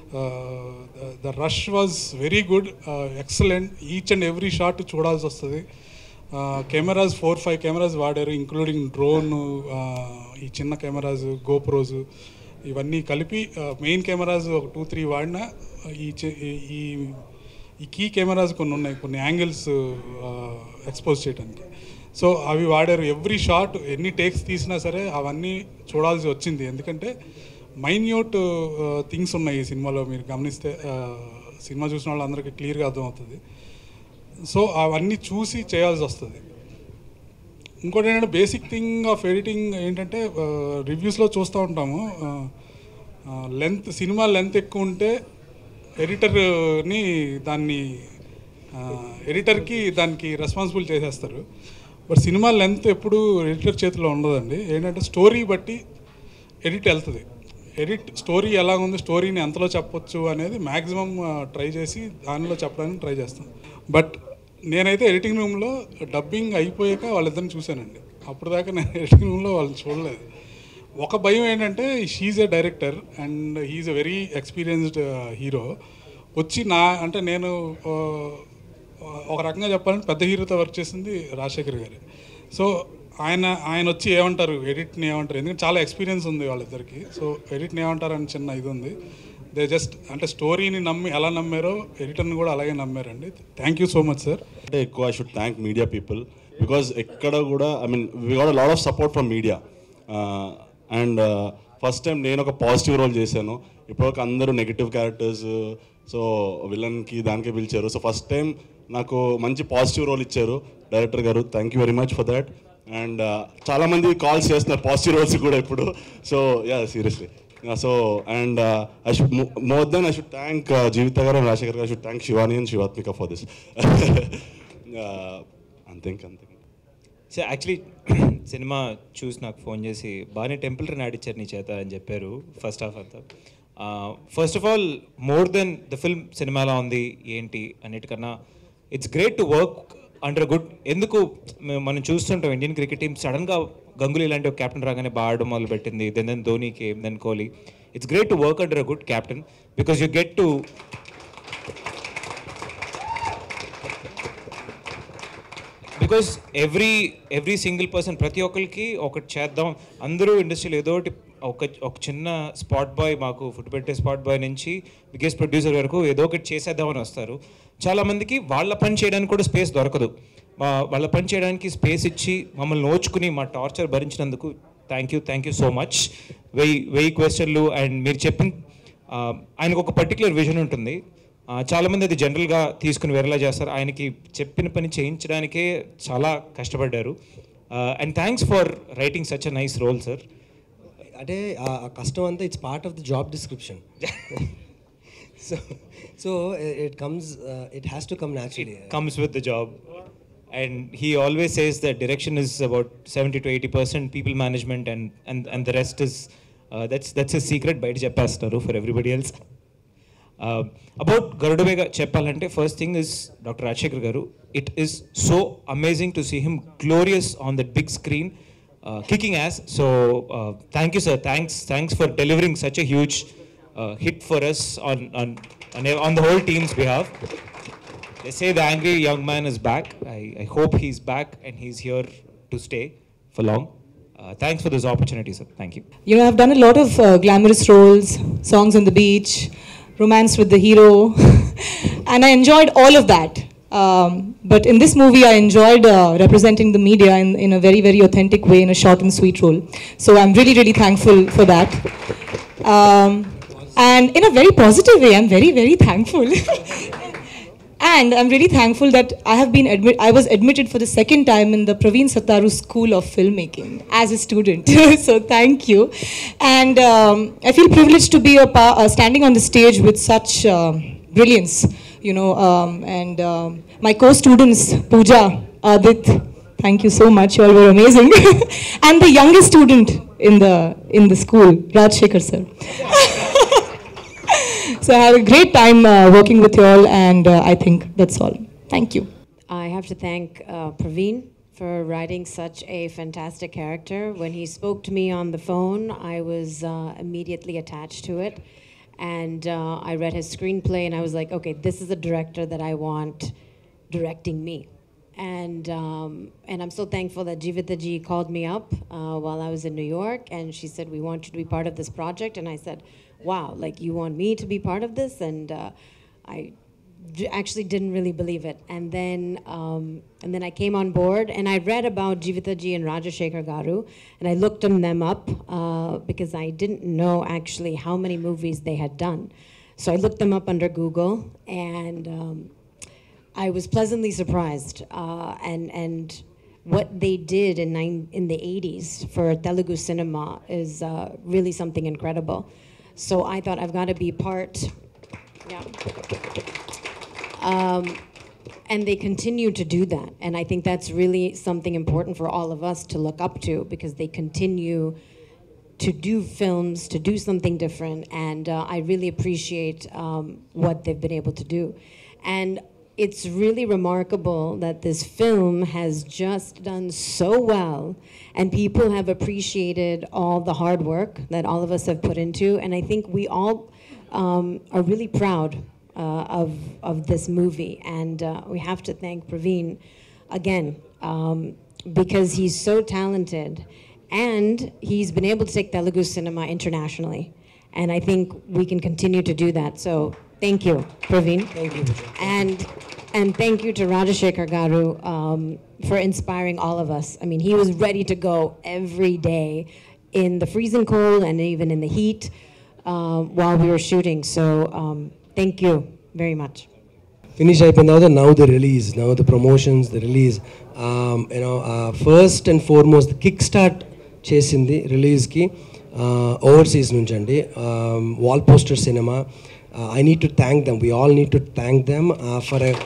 the rush was very good excellent each and every shot చూడాల్సి వస్తుంది కెమెరాస్ ఫోర్ ఫైవ్ కెమెరాస్ వాడారు ఇంక్లూడింగ్ డ్రోన్ ఈ చిన్న కెమెరాస్ గోప్రోస్ ఇవన్నీ కలిపి మెయిన్ కెమెరాస్ ఒక టూ త్రీ వాడినా ఈ చి- ఈ- ఈ ఈ కీ కెమెరాస్ కొన్ని ఉన్నాయి కొన్ని యాంగిల్స్ ఎక్స్పోజ్ చేయడానికి సో అవి వాడారు ఎవ్రీ షాట్ ఎన్ని టేక్స్ తీసినా సరే అవన్నీ చూడాల్సి వచ్చింది ఎందుకంటే మైన్యూట్ థింగ్స్ ఉన్నాయి ఈ సినిమాలో మీరు గమనిస్తే ఆ, సినిమా చూసిన వాళ్ళందరికీ క్లియర్గా అర్థమవుతుంది సో అవన్నీ చూసి చేయాల్సి వస్తుంది ఇంకోటి ఏంటంటే బేసిక్ థింగ్ ఆఫ్ ఎడిటింగ్ ఏంటంటే రివ్యూస్లో చూస్తూ ఉంటాము లెంత్ సినిమా లెంత్ ఎక్కువ ఉంటే ఎడిటర్ని దాన్ని ఎడిటర్కి దానికి రెస్పాన్సిబుల్ చేసేస్తారు బట్ సినిమా లెంత్ ఎప్పుడు ఎడిటర్ చేతిలో ఉండదండి ఏంటంటే స్టోరీ బట్టి ఎడిట్ వెళ్తుంది ఎడిట్ స్టోరీ ఎలా ఉంది స్టోరీని ఎంతలో చెప్పొచ్చు అనేది మ్యాక్సిమం ట్రై చేసి దానిలో చెప్పడానికి ట్రై చేస్తాను బట్ నేనైతే ఎడిటింగ్ రూమ్లో డబ్బింగ్ అయిపోయాక వాళ్ళిద్దరిని చూశానండి అప్పుడు దాకా నేను ఎడిటింగ్ రూమ్లో వాళ్ళని చూడలేదు ఒక భయం ఏంటంటే she's a director and he's a very experienced hero వచ్చి నా అంటే నేను ఆ, ఒక రకంగా చెప్పాలంటే పెద్ద హీరోతో వర్క్ చేసింది రాజశేఖర్ గారు సో ఆయన ఆయన వచ్చి ఏమంటారు ఎడిట్ని ఏమంటారు ఎందుకంటే చాలా ఎక్స్పీరియన్స్ ఉంది వాళ్ళిద్దరికి సో ఎడిట్ని ఏమంటారు అని చిన్న ఇది ఉంది దే జస్ట్ అంటే స్టోరీని నమ్మి ఎలా నమ్మారో ఎడిటర్ని కూడా అలాగే నమ్మారండి thank you so much sir అంటే ఎక్కువ I should thank media people because ఎక్కడ కూడా I mean we got lot of support from media and first time నేను ఒక పాజిటివ్ రోల్ చేశాను ఇప్పటివరకు అందరూ నెగిటివ్ క్యారెక్టర్స్ సో విలన్కి దానికే పిలిచారు సో ఫస్ట్ టైం నాకు మంచి పాజిటివ్ రోల్ ఇచ్చారు డైరెక్టర్ గారు thank you very much for that and చాలామంది కాల్స్ చేస్తున్నారు పాజిటివ్ రోల్స్ కూడా ఇప్పుడు so yeah seriously so and I should more than I should thank Jeevitha garu and Rajasekhar garu I should thank Shivani and Shivathmika for this అంతే ఇంక అంతే so actually cinema చూసి నాకు phone చేసి బాగానే టెంపుల్ రన్ ఆడిచ్చారు నీ చేత అని చెప్పారు ఫస్ట్ హాఫ్ అంతా first of all more than the film సినిమాలో ఉంది ఏంటి అన్నిటికన్నా it's great to work under good ఎందుకు మ- మనం చూస్తుంటాం ఇండియన్ క్రికెట్ టీం సడన్గా గంగులీ ఇలాంటి ఒక కెప్టెన్ రాగానే బాగా ఆడడం మొదలు పెట్టింది దెన్ దెన్ ధోనీకి then Kohli it's great to work under a good captain because you get to because every every single person ప్రతి ఒక్కరికి ఒకటి చేద్దాం అందరూ ఇండస్ట్రీలో ఏదో ఒకటి ఒక ఒక చిన్న స్పాట్ బాయ్ మాకు ఫుడ్ పెట్టే స్పాట్ బాయ్ నుంచి బిగ్గెస్ట్ ప్రొడ్యూసర్ వరకు ఏదో ఒకటి చేసేద్దామని వస్తారు చాలామందికి వాళ్ళ పని చేయడానికి కూడా స్పేస్ దొరకదు మా- వాళ్ళ పని చేయడానికి స్పేస్ ఇచ్చి మమ్మల్ని నోచుకుని మా టార్చర్ భరించినందుకు thank you thank you so much వెయ్యి వెయ్యి క్వశ్చన్లు అండ్ మీరు చెప్పిన ఆ, ఆయనకు ఒక పర్టికులర్ విజన్ ఉంటుంది ఆ, చాలామంది అది జనరల్గా తీసుకుని వేరేలా చేస్తారు ఆయనకి చెప్పిన పని చేయించడానికే చాలా కష్టపడ్డారు and thanks for writing such a nice role sir అంటే ఆ ఆ కష్టం అంతా it's part of the job description so so it comes it has to come naturally comes with the job. And he always says that direction is about 70 to 80 percent people management, and, and, and the rest is uh, that's that's a secret బయట చెప్పేస్తారు for everybody else. Uh, about Garudabega చెప్పాలంటే first thing is doctor Rajasekhar garu it is so amazing to see him glorious on that big screen kicking ass so thank you sir thanks thanks for delivering such a huge hit for us on on on the whole team's behalf They say the angry young man is back. I, I hope he's back and he's here to stay for long. Uh, thanks for this opportunity, sir. Thank you. You know, I've done a lot of uh, glamorous roles, songs on the beach, romance with the hero, and I enjoyed all of that. Um, but in this movie, I enjoyed uh, representing the media in, in a very, very authentic way, in a short and sweet role. So I'm really, really thankful for that. Um, and in a very positive way, I'm very, very thankful. And I'm really thankful that I have been admit I was admitted for the second time in the Praveen Sataru School of Filmmaking as a student. so thank you. And um, I feel privileged to be a pa- uh, standing on the stage with such uh, brilliance, you know. Um, and um, my co-students, Pooja, Adit, thank you so much. You all were amazing. and the youngest student in the in the school, Raj Shekhar sir. So I had a great time uh, working with you all, and uh, I think that's all. Thank you. I have to thank uh, Praveen for writing such a fantastic character. When he spoke to me on the phone, I was uh, immediately attached to it. And uh, I read his screenplay and I was like, okay, this is a director that I want directing me. And, um, and I'm so thankful that Jivita ji called me up uh, while I was in New York and she said, We want you to be part of this project. And I said, Wow, like you want me to be part of this? And uh, I d- actually didn't really believe it. And then, um, and then I came on board and I read about Jivita ji and Rajashekhar Garu and I looked them them up uh, because I didn't know actually how many movies they had done. So I looked them up under Google and um, I was pleasantly surprised. Uh, and, and what they did in, nine, in the 80s for Telugu cinema is uh, really something incredible. So I thought I've got to be part. Yeah. Um, and they continue to do that. And I think that's really something important for all of us to look up to because they continue to do films, to do something different, and uh, I really appreciate um, what they've been able to do. And it's really remarkable that this film has just done so well, and people have appreciated all the hard work that all of us have put into. And I think we all um, are really proud uh, of, of this movie. And uh, we have to thank Praveen again um, because he's so talented and he's been able to take Telugu cinema internationally. And I think we can continue to do that. So thank you, Praveen. Thank you. And, and thank you to Rajashekar Garu um, for inspiring all of us. I mean, he was ready to go every day in the freezing cold and even in the heat um, while we were shooting. So um, thank you very much. Finish అయిపోయిన తర్వాత now the release now the promotions the release you know first and foremost kick start చేసింది రిలీజ్కి overseas నుంచి అండి wall poster సినిమా I need to thank them we all need to thank them for a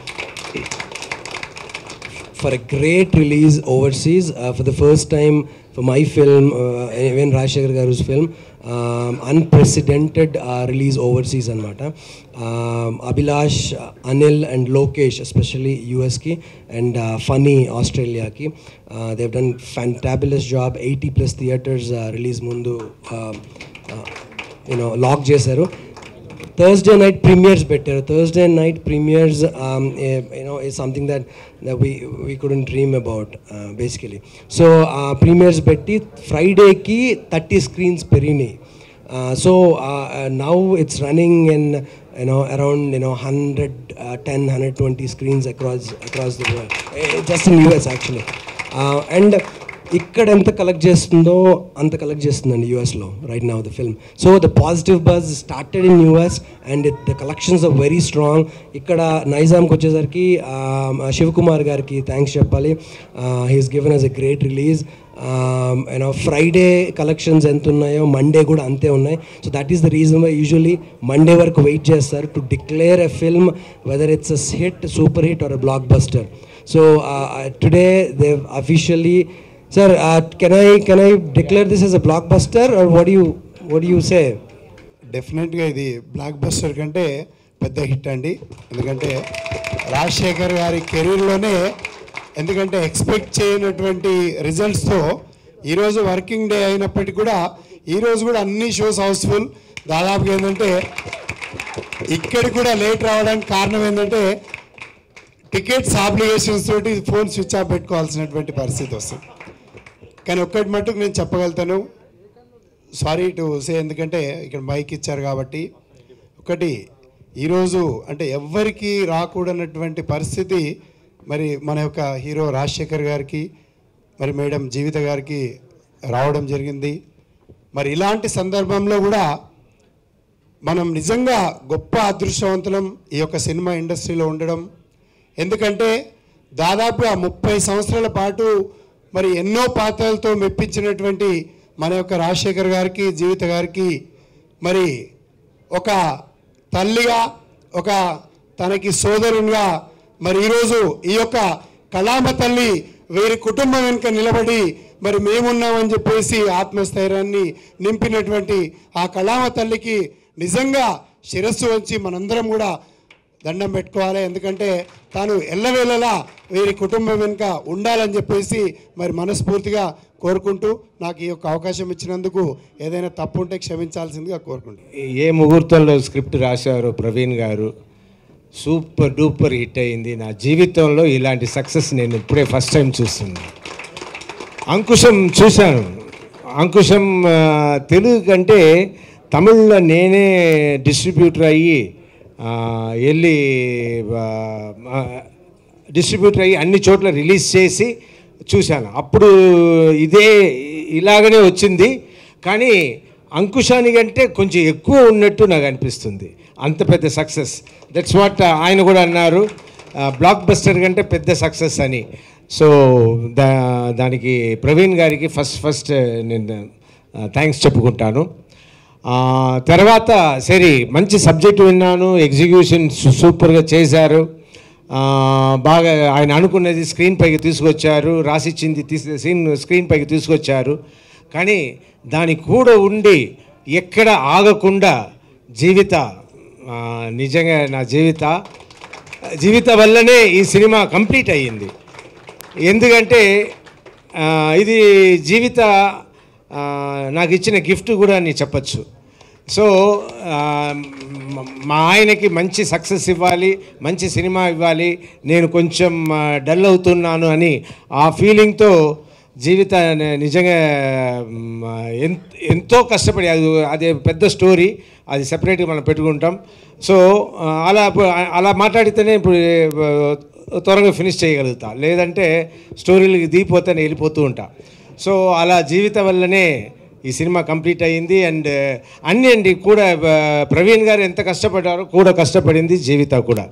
for a great release overseas uh, for the first time for my film, uh, even Rajshekhar Garu's film, um, unprecedented uh, release overseas anamata. Um, Abhilash, uh, Anil and Lokesh, especially US ki and uh, Funny Australia ki, uh, they've done fantabulous job. 80 plus theaters uh, release mundu, uh, uh, you know, lock చేశారు Thursday night premieres better. Thursday night premieres, um, eh, you know, is something that, that we we couldn't dream about, uh, basically. So uh, premieres betti Friday ki 30 screens perini. Uh, so uh, uh, now it's running in you know around you know 100, uh, 10, 120 screens across across the world, Eh, just in US actually. Uh, and ఇక్కడ ఎంత collect చేస్తుందో అంత collect చేస్తుందండి యూఎస్లో right now the film so the positive buzz started in US and the collections are very strong ఇక్కడ నైజాంకి వచ్చేసరికి శివకుమార్ గారికి థ్యాంక్స్ చెప్పాలి he's given us a great release you know Friday collections ఎంత ఉన్నాయో మండే కూడా అంతే ఉన్నాయి so that is the reason why usually Monday వరకు వెయిట్ చేస్తారు to declare a film whether it's a hit super hit or a blockbuster so today they officially Sir, uh, can I can I declare this as a blockbuster or what do you what do you say? డెఫినెట్గా ఇది block buster కంటే పెద్ద hit అండి ఎందుకంటే రాజశేఖర్ గారి కెరీర్లోనే ఎందుకంటే expect చేయనటువంటి రిజల్ట్స్తో ఈరోజు వర్కింగ్ డే అయినప్పటికీ కూడా ఈరోజు కూడా అన్ని షోస్ హౌస్ఫుల్ దాదాపుగా ఏంటంటే ఇక్కడికి కూడా లేట్ రావడానికి కారణం ఏంటంటే టికెట్స్ ఆబ్లిగేషన్స్ తోటి ఫోన్ స్విచ్ ఆఫ్ పెట్టుకోవాల్సినటువంటి పరిస్థితి వస్తుంది కానీ ఒక్కటి మట్టుకు నేను చెప్పగలుగుతాను సారీ టు సే ఎందుకంటే ఇక్కడ మైక్ ఇచ్చారు కాబట్టి ఒకటి ఈరోజు అంటే ఎవ్వరికి రాకూడనటువంటి పరిస్థితి మరి మన యొక్క హీరో రాజశేఖర్ గారికి మరి మేడం జీవిత గారికి రావడం జరిగింది మరి ఇలాంటి సందర్భంలో కూడా మనం నిజంగా గొప్ప అదృష్టవంతులం ఈ యొక్క సినిమా ఇండస్ట్రీలో ఉండడం ఎందుకంటే దాదాపు ఆ ముప్పై సంవత్సరాల పాటు మరి ఎన్నో పాత్రలతో మెప్పించినటువంటి మన యొక్క రాజశేఖర్ గారికి జీవిత గారికి మరి ఒక తల్లిగా ఒక తనకి సోదరునిగా మరి ఈరోజు ఈ యొక్క కళామ తల్లి వీరి కుటుంబం వెనుక నిలబడి మరి మేమున్నామని చెప్పేసి ఆత్మస్థైర్యాన్ని నింపినటువంటి ఆ కళామ తల్లికి నిజంగా శిరస్సు వచ్చి మనందరం కూడా దండం పెట్టుకోవాలి ఎందుకంటే తాను ఎల్లవేళలా వీరి కుటుంబం వెనుక ఉండాలని చెప్పేసి మరి మనస్ఫూర్తిగా కోరుకుంటూ నాకు ఈ యొక్క అవకాశం ఇచ్చినందుకు ఏదైనా తప్పు ఉంటే క్షమించాల్సిందిగా కోరుకుంటున్నాను ఏ ముహూర్తంలో స్క్రిప్ట్ రాశారో ప్రవీణ్ గారు సూపర్ డూపర్ హిట్ అయింది నా జీవితంలో ఇలాంటి సక్సెస్ నేను ఇప్పుడే ఫస్ట్ టైం చూస్తున్నాను అంకుశం చూశాను అంకుశం ఆ, తెలుగు కంటే తమిళ్లో నేనే డిస్ట్రిబ్యూటర్ అయ్యి ఆ, వెళ్ళి డిస్ట్రిబ్యూటర్ అయ్యి అన్ని చోట్ల రిలీజ్ చేసి చూశాను అప్పుడు ఇదే ఇలాగనే వచ్చింది కానీ అంకుశానికంటే కొంచెం ఎక్కువ ఉన్నట్టు నాకు అనిపిస్తుంది అంత పెద్ద సక్సెస్ దట్స్ వాట్ ఆయన కూడా అన్నారు బ్లాక్ బస్టర్ కంటే పెద్ద సక్సెస్ అని సో దా దానికి ప్రవీణ్ గారికి ఫస్ట్ ఫస్ట్ నేను థ్యాంక్స్ చెప్పుకుంటాను ఆ, తర్వాత సరే మంచి సబ్జెక్ట్ విన్నాను ఎగ్జిక్యూషన్ సు- సూపర్గా చేశారు ఆ, బాగా ఆయన అనుకున్నది స్క్రీన్ పైకి తీసుకొచ్చారు రాసిచ్చింది తీసి సీన్ స్క్రీన్ పైకి తీసుకొచ్చారు కానీ దాని కూడా ఉండి ఎక్కడ ఆగకుండా జీవిత ఆ, నిజంగా నా జీవిత జీవిత వల్లనే ఈ సినిమా కంప్లీట్ అయ్యింది ఎందుకంటే ఆ, ఇది జీవిత ఆ, నాకు ఇచ్చిన గిఫ్ట్ కూడా అని చెప్పచ్చు సో ఆ, మ- మా ఆయనకి మంచి సక్సెస్ ఇవ్వాలి మంచి సినిమా ఇవ్వాలి నేను కొంచెం డల్ అవుతున్నాను అని ఆ ఫీలింగ్తో జీవిత ని- నిజంగా మ్, ఎన్- ఎంతో కష్టపడి అది అదే పెద్ద స్టోరీ అది సెపరేట్గా మనం పెట్టుకుంటాం సో ఆ, అలా ఇప్పుడు అలా మాట్లాడితేనే ఇప్పుడు ఆ, త్వరగా ఫినిష్ చేయగలుగుతా లేదంటే స్టోరీలకి దిగిపోతే నేను వెళ్ళిపోతూ ఉంటా సో అలా జీవితం వల్లనే ఈ సినిమా కంప్లీట్ అయ్యింది అండ్ అన్నీ అండి కూడా ఆ, ప్రవీణ్ గారు ఎంత కష్టపడ్డారో కూడా కష్టపడింది జీవిత కూడా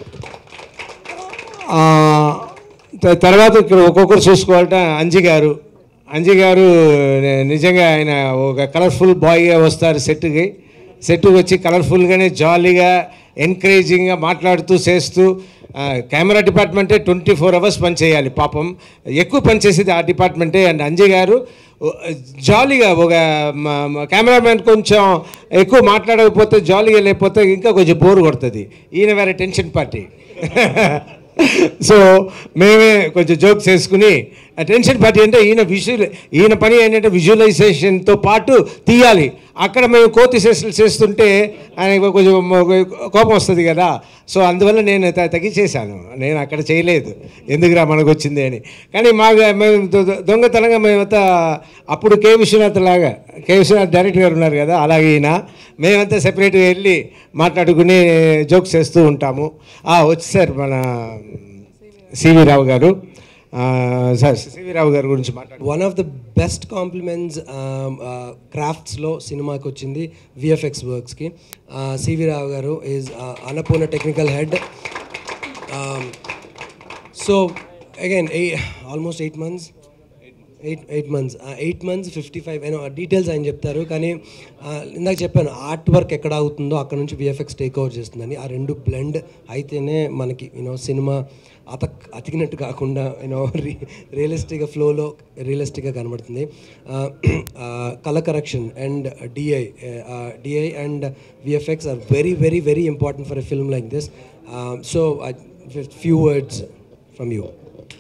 ఆ, త- తర్వాత ఇక్కడ ఒక్కొక్కరు చూసుకోవాలంటే అంజి గారు అంజి గారు ని- నిజంగా ఆయన ఒక కలర్ఫుల్ బాయ్గా వస్తారు సెట్కి సెట్కి వచ్చి కలర్ఫుల్గానే జాలీగా ఎంకరేజింగ్గా మాట్లాడుతూ చేస్తూ ఆ, కెమెరా డిపార్ట్మెంటే ట్వంటీ ఫోర్ అవర్స్ పనిచేయాలి పాపం ఎక్కువ పనిచేసేది ఆ డిపార్ట్మెంటే అండ్ అంజయ్ గారు ఓ, జాలీగా ఒక మ- మ- కెమెరామెన్ కొంచెం ఎక్కువ మాట్లాడకపోతే జాలీగా లేకపోతే ఇంకా కొంచెం బోర్ కొడుతుంది ఈయన వేరే టెన్షన్ పార్టీ సో మేమే కొంచెం జోక్స్ వేసుకుని ఆ టెన్షన్ పార్టీ అంటే ఈయన విజువల్ ఈయన పని ఏంటంటే విజువలైజేషన్తో పాటు తీయాలి అక్కడ మేము కోతి చేస్తులు చేస్తుంటే ఆయన కొంచెం కోపం వస్తుంది కదా సో అందువల్ల నేను త- తగ్గించేశాను నేను అక్కడ చేయలేదు ఎందుకురా మనకు వచ్చింది అని కానీ మా మేము దొ- దొ- దొంగతనంగా మేమంతా అప్పుడు కే విశ్వనాథ్ లాగా కే విశ్వనాథ్ డైరెక్టర్ గారు ఉన్నారు కదా అలాగే ఈయన మేమంతా సెపరేట్గా వెళ్ళి మాట్లాడుకుని జోక్స్ చేస్తూ ఉంటాము ఆ, వచ్చేసారు మన సివి రావు గారు ఆ, సార్ సివి రావు గారి గురించి మాట్లాడు one of the best compliments క్రాఫ్ట్స్లో సినిమాకి వచ్చింది విఎఫ్ఎక్స్ వర్క్స్కి సివి రావు గారు is Annapurna technical head so again almost eight months eight eight months eight months fifty five ఏమో డీటెయిల్స్ ఆయన చెప్తారు కానీ ఆ, ఇందాక చెప్పాను ఆర్ట్ వర్క్ ఎక్కడ అవుతుందో అక్కడ నుంచి విఎఫ్ఎక్స్ టేక్ ఓవర్ చేస్తుందని ఆ రెండు బ్లెండ్ అయితేనే మనకి యూనో సినిమా అతక్ అతికినట్టు కాకుండా యూనో రియలిస్టిక్గా ఫ్లోలో రియలిస్టిక్గా కనబడుతుంది colour correction and DI DI and VFX are very very very important for a film like this so few words from you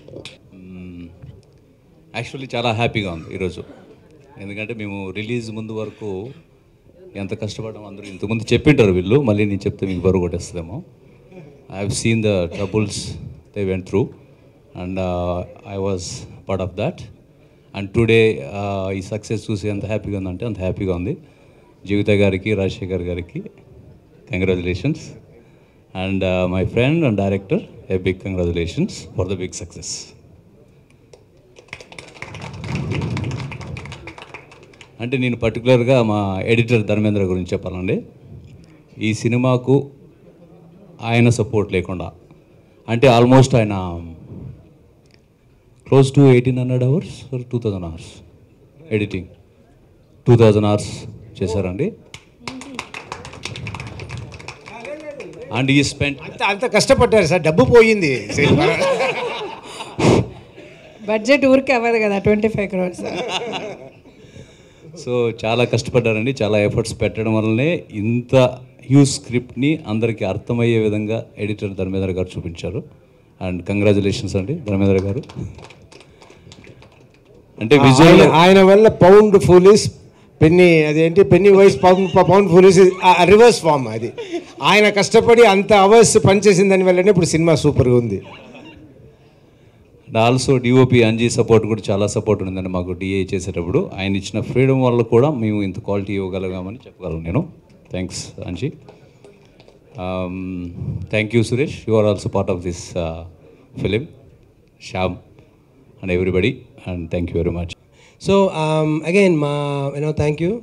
actually చాలా హ్యాపీగా ఉంది ఈరోజు ఎందుకంటే మేము రిలీజ్ ముందు వరకు ఎంత కష్టపడడం అందరూ ఇంతకుముందు చెప్పింటారు వీళ్ళు మళ్ళీ నేను చెప్తే మీకు బరువు కొట్టేస్తుందేమో I have seen the troubles they went through and I was part of that and today ఈ సక్సెస్ చూసి ఎంత హ్యాపీగా ఉందంటే అంత హ్యాపీగా ఉంది జీవిత గారికి రాజశేఖర్ గారికి congratulations and my friend and director a big congratulations for the big success అంటే నేను పర్టికులర్గా మా ఎడిటర్ ధర్మేంద్ర గురించి చెప్పాలండి ఈ సినిమాకు ఆయన సపోర్ట్ లేకుండా అంటే ఆల్మోస్ట్ ఆయన close to eighteen hundred hours two thousand hours editing two thousand hours చేశారండి అండ్ ఈ స్పెండ్ అంత అంత కష్టపడ్డారు సార్ డబ్బు పోయింది బడ్జెట్ ఊరికే అవ్వదు కదా ట్వంటీ ఫైవ్ క్రోర్స్ సో చాలా కష్టపడ్డారండి చాలా ఎఫర్ట్స్ పెట్టడం వల్లనే ఇంత హ్యూజ్ స్క్రిప్ట్ని అందరికీ అర్థమయ్యే విధంగా ఎడిటర్ ధర్మేంద్ర గారు చూపించారు అండ్ కంగ్రాచులేషన్స్ అండి ధర్మేంద్ర గారు అంటే విజువల్ ఆయన- ఆయన వల్ల పౌండ్ ఫూలిస్ పెన్ని అదేంటి penny wise pound pound foolish reverse form అది ఆయన కష్టపడి అంత అవర్స్ పనిచేసిన దాని వల్లనే ఇప్పుడు సినిమా సూపర్గా ఉంది and also DOP Anji support కూడా చాలా సపోర్ట్ ఉందండి మాకు డిఏ చేసేటప్పుడు ఆయన ఇచ్చిన ఫ్రీడమ్ వల్ల కూడా మేము ఇంత క్వాలిటీ ఇవ్వగలిగామని చెప్పగలను నేను thanks Anji thank you Suresh you are also part of this film Shyam and everybody and thank you very much so again మా యూనో థ్యాంక్ యూ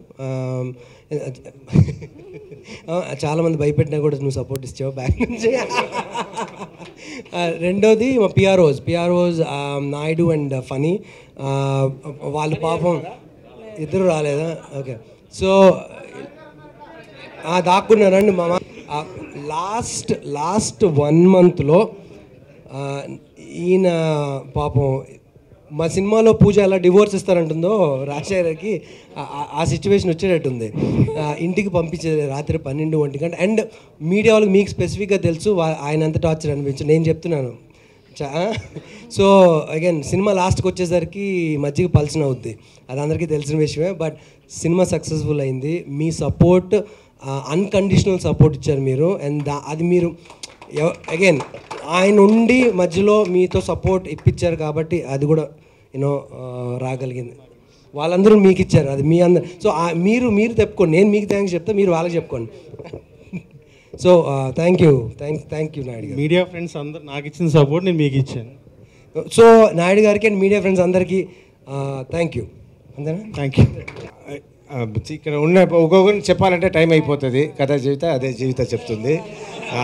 చాలామంది భయపెట్టినా కూడా నువ్వు సపోర్ట్ ఇచ్చావు బ్యాక్ నుంచి Uh, రెండోది మా PROs PROs Naidu and Phani వాళ్ళు పాపం ఇద్దరు రాలేదా ఓకే సో దాక్కున్నారండి మా లాస్ట్ లాస్ట్ వన్ మంత్లో ఈయన పాపం మా సినిమాలో పూజ ఎలా డివోర్స్ ఇస్తారంటుందో రాజశేఖర్కి ఆ- ఆ- ఆ సిచ్యువేషన్ వచ్చేటట్టుంది ఆ, ఇంటికి పంపించేది రాత్రి పన్నెండు ఒంటి గంట అండ్ మీడియా వాళ్ళకి మీకు స్పెసిఫిక్గా తెలుసు వా- ఆయన ఎంత టార్చర్ అనిపించు నేను చెప్తున్నాను చా సో అగైన్ సినిమా లాస్ట్కి వచ్చేసరికి మజ్జిగ పల్సన అవుద్ది అది అందరికీ తెలిసిన విషయమే బట్ సినిమా సక్సెస్ఫుల్ అయింది మీ సపోర్ట్ అన్కండిషనల్ సపోర్ట్ ఇచ్చారు మీరు అండ్ దా అది మీరు అగైన్ ఆయన ఉండి మధ్యలో మీతో సపోర్ట్ ఇప్పించారు కాబట్టి అది కూడా యూనో రాగలిగింది వాళ్ళందరూ మీకు ఇచ్చారు అది మీ అందరు సో మీరు మీరు చెప్పుకోండి నేను మీకు థ్యాంక్స్ చెప్తా మీరు వాళ్ళకి చెప్పుకోండి so thank you thank thank you Naidu గారు మీడియా ఫ్రెండ్స్ అందరు నాకు ఇచ్చిన సపోర్ట్ నేను మీకు ఇచ్చాను సో నాయుడు గారికి అండ్ మీడియా ఫ్రెండ్స్ అందరికీ థ్యాంక్ యూ అంతేనా థ్యాంక్ యూ ఆ, ఇక్కడ ఉన్న ఒక్కొక్కరిని చెప్పాలంటే టైం అయిపోతుంది కథ జీవిత అదే జీవిత చెప్తుంది ఆ.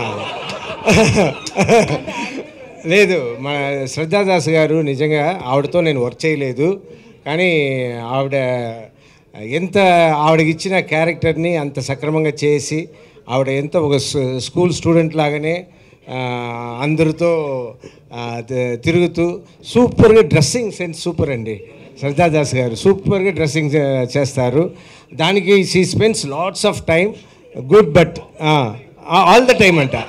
లేదు మన శ్రద్ధాదాస్ గారు నిజంగా ఆవిడతో నేను వర్క్ చేయలేదు కానీ ఆవిడ ఎంత ఆవిడకి ఇచ్చిన క్యారెక్టర్ని అంత సక్రమంగా చేసి ఆవిడ ఎంత ఒక స్- స్కూల్ స్టూడెంట్ లాగానే ఆ, అందరితో ఆ, త- తిరుగుతూ సూపర్గా డ్రెస్సింగ్ సెన్స్ సూపర్ అండి శ్రద్ధాదాస్ గారు సూపర్గా డ్రెస్సింగ్ చే- చేస్తారు దానికి she spends lots of time good but all the time అంట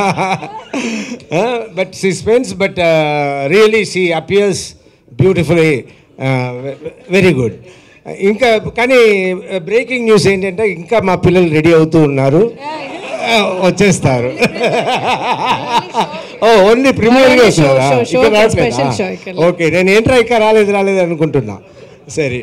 but she spends but really she appears beautifully very good ఇంకా కానీ బ్రేకింగ్ న్యూస్ ఏంటంటే ఇంకా మా పిల్లలు రెడీ అవుతూ ఉన్నారు ఆ, వచ్చేస్తారు ఓ ఓన్లీ ప్రిమియర్గా Show, వస్తున్నారా show, show ఇక్కడ ఇక్కడ special show రావట్లేదా? ఇక్కడ. ఓకే నేను ఏంట్రా ఇంకా రాలేదు రాలేదు అనుకుంటున్నా సరే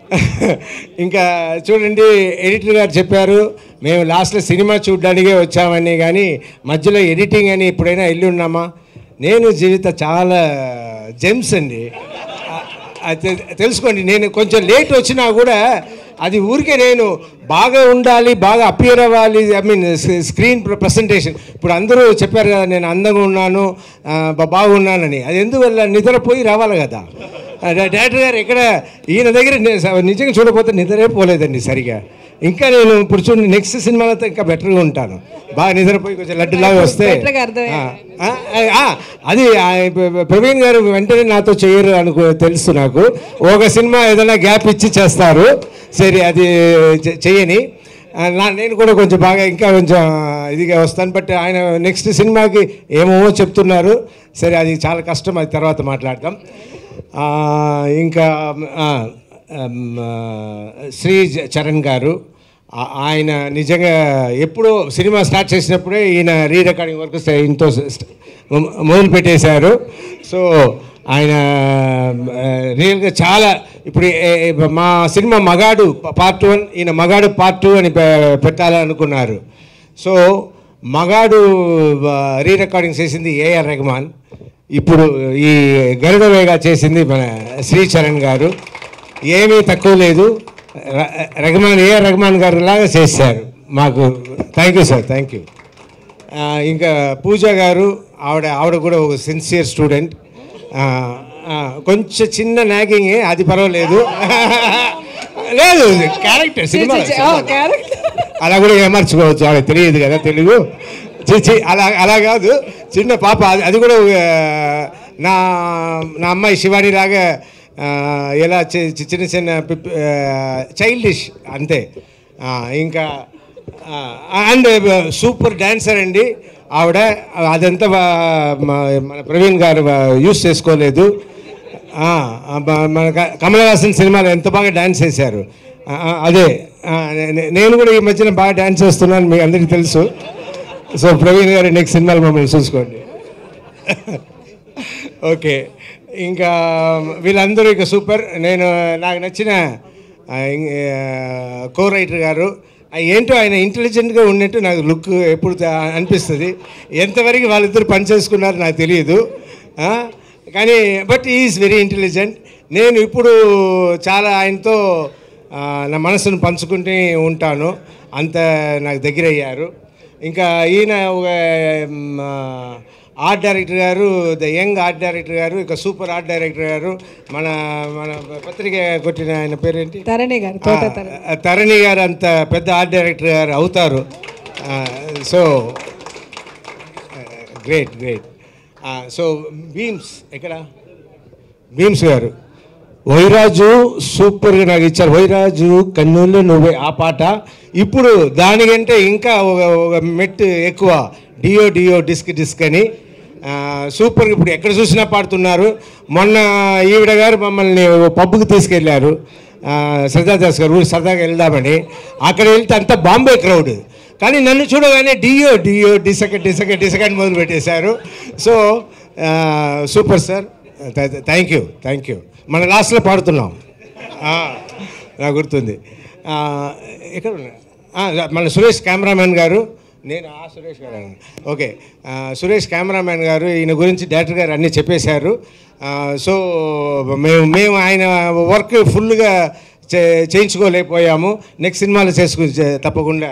ఇంకా చూడండి ఎడిటర్ గారు చెప్పారు మేము లాస్ట్లో సినిమా చూడడానికే వచ్చామని కానీ మధ్యలో ఎడిటింగ్ అని ఎప్పుడైనా వెళ్ళి ఉన్నామా నేను జీవిత చాలా జెమ్స్ అండి అది తె- తెలుసుకోండి నేను కొంచెం లేట్ వచ్చినా కూడా అది ఊరికే నేను బాగా ఉండాలి బాగా అపియర్ అవ్వాలి ఐ మీన్ స్క్రీన్ ప్రజెంటేషన్ ఇప్పుడు అందరూ చెప్పారు కదా నేను అందంగా ఉన్నాను ఆ, బా- బాగున్నానని అది ఎందువల్ల నిద్రపోయి రావాలి కదా ఆ, డా- డైరెక్టర్ గారు ఎక్కడ ఈయన దగ్గర ని- స- నిజంగా చూడకపోతే నిద్రే పోలేదండి సరిగా ఇంకా నేను ఇప్పుడు చూడండి నెక్స్ట్ సినిమాలో ఇంకా బెటర్గా ఉంటాను బాగా నిద్రపోయి కొంచెం లడ్డులాగా వస్తే Better గా అర్థమైంది. ఆ, ఆ, ఆ, అది ఆ, ప్ర- ప్రవీణ్ గారు వెంటనే నాతో చేయరు అనుకో తెలుసు నాకు ఒక సినిమా ఏదైనా గ్యాప్ ఇచ్చి చేస్తారు సరే అది చె- చెయ్యని ఆ, నా నేను కూడా కొంచెం బాగా ఇంకా కొంచెం ఇదిగా వస్తాను బట్ ఆయన నెక్స్ట్ సినిమాకి ఏమో చెప్తున్నారు సరే అది చాలా కష్టం అది తర్వాత మాట్లాడదాం ఆ, ఇంకా ఆ, ఆమ్, ఆ, శ్రీ జ- చరణ్ గారు ఆ- ఆయన నిజంగా ఎప్పుడో సినిమా స్టార్ట్ చేసినప్పుడే ఈయన రీ రికార్డింగ్ వర్క్ ఇంతో మొదలు పెట్టేశారు సో ఆయన ఆ, రియల్గా చాలా ఇప్పుడు ఏ- ఏ- మా సినిమా మగాడు పార్ట్ వన్ ఈయన మగాడు పార్ట్ టూ అని పె- పెట్టాలనుకున్నారు సో మగాడు రీ రికార్డింగ్ చేసింది ఏఆర్ రెహమాన్ ఇప్పుడు ఈ గరుడ వేగా చేసింది మన శ్రీచరణ్ గారు ఏమీ తక్కువ లేదు ర- రెహమాన్ ఏఆర్ రెహమాన్ గారు లాగా చేశారు మాకు thank you sir thank you ఇంకా పూజ గారు ఆవిడ ఆవిడ కూడా ఒక సిన్సియర్ స్టూడెంట్ కొంచెం చిన్న నాగింగ్ అది పర్వాలేదు లేదు క్యారెక్టర్ సినిమా అలా కూడా ఏమర్చుకోవచ్చు ఆవిడ తెలియదు కదా తెలుగు చి- చి, అలా అలా కాదు చిన్న పాప అది అది కూడా ఒక, నా నా అమ్మాయి శివాని లాగా ఆ, ఎలా చి- చి- చిన్న చిన్న చైల్డిష్ అంతే ఆ, ఇంకా అండ్ సూపర్ డాన్సర్ అండి ఆవిడ అదంతా వా- మ- మన ప్రవీణ్ గారు యూస్ చేసుకోలేదు ఆ, బ- మన క- కమల్ హాసన్ సినిమాలో ఎంత బాగా డాన్స్ చేశారు ఆ, ఆ, అదే ఆ, నే- నేను కూడా ఈ మధ్యన బాగా డాన్స్ చేస్తున్నాను మీకు అందరికీ తెలుసు సో ప్రవీణ్ గారు నెక్స్ట్ సినిమాలు మమ్మల్ని చూసుకోండి ఓకే ఇంకా వీళ్ళందరూ ఇక సూపర్ నేను నాకు నచ్చిన కో రైటర్ గారు ఆ ఏంటో ఆయన ఇంటెలిజెంట్గా ఉన్నట్టు నాకు లుక్ ఎప్పుడు త- అనిపిస్తుంది ఎంతవరకు వాళ్ళిద్దరు పని చేసుకున్నారో నాకు తెలియదు ఆ, కానీ బట్ ఈజ్ వెరీ ఇంటెలిజెంట్ నేను ఇప్పుడు చాలా ఆయనతో ఆ, నా మనసును పంచుకుంటూ ఉంటాను అంత నాకు దగ్గర అయ్యారు ఇంకా ఈయన ఒక మ్, ఆర్ట్ డైరెక్టర్ గారు ద యంగ్ ఆర్ట్ డైరెక్టర్ గారు ఇక సూపర్ ఆర్ట్ డైరెక్టర్ గారు మన మన పత్రిక కొట్టిన ఆయన పేరేంటి తరణి గారు తోట తరణి ఆ, తరణి గారు అంత పెద్ద ఆర్ట్ డైరెక్టర్ గారు అవుతారు so great great so Bheems ఎక్కడ భీమ్స్ గారు వైరాజు సూపర్గా నాకు ఇచ్చారు వైరాజు కన్నుల్లో నువ్వే ఆ పాట ఇప్పుడు దానికంటే ఇంకా ఒక ఒక మెట్టు ఎక్కువ డియో డియో డిస్క్ డిస్క్ అని ఆ, సూపర్గా ఇప్పుడు ఎక్కడ చూసినా పాడుతున్నారు మొన్న ఈవిడ గారు మమ్మల్ని ఓ పబ్కి తీసుకెళ్ళారు ఆ, సరదాదాస్ గారు ఊరు సరదాగా వెళ్దామని అక్కడ వెళ్తే అంతా బాంబే క్రౌడ్ కానీ నన్ను చూడగానే డియో డియో డిసక డిసక డిసక అని మొదలు పెట్టేశారు సో ఆ, super sir thank you thank you మన లాస్ట్లో పాడుతున్నాం ఆ, నాకు గుర్తుంది ఆ, ఎక్కడ ఉన్నా ఆ, మన సురేష్ కెమెరామెన్ గారు నేను ఆ సురేష్ గారు ఓకే ఆ, సురేష్ కెమెరామెన్ గారు ఈయన గురించి డైరెక్టర్ గారు అన్నీ చెప్పేశారు ఆ, సో మేము మేము ఆయన వర్క్ ఫుల్గా చే చేయించుకోలేకపోయాము నెక్స్ట్ సినిమాలో చేసుకు చే- తప్పకుండా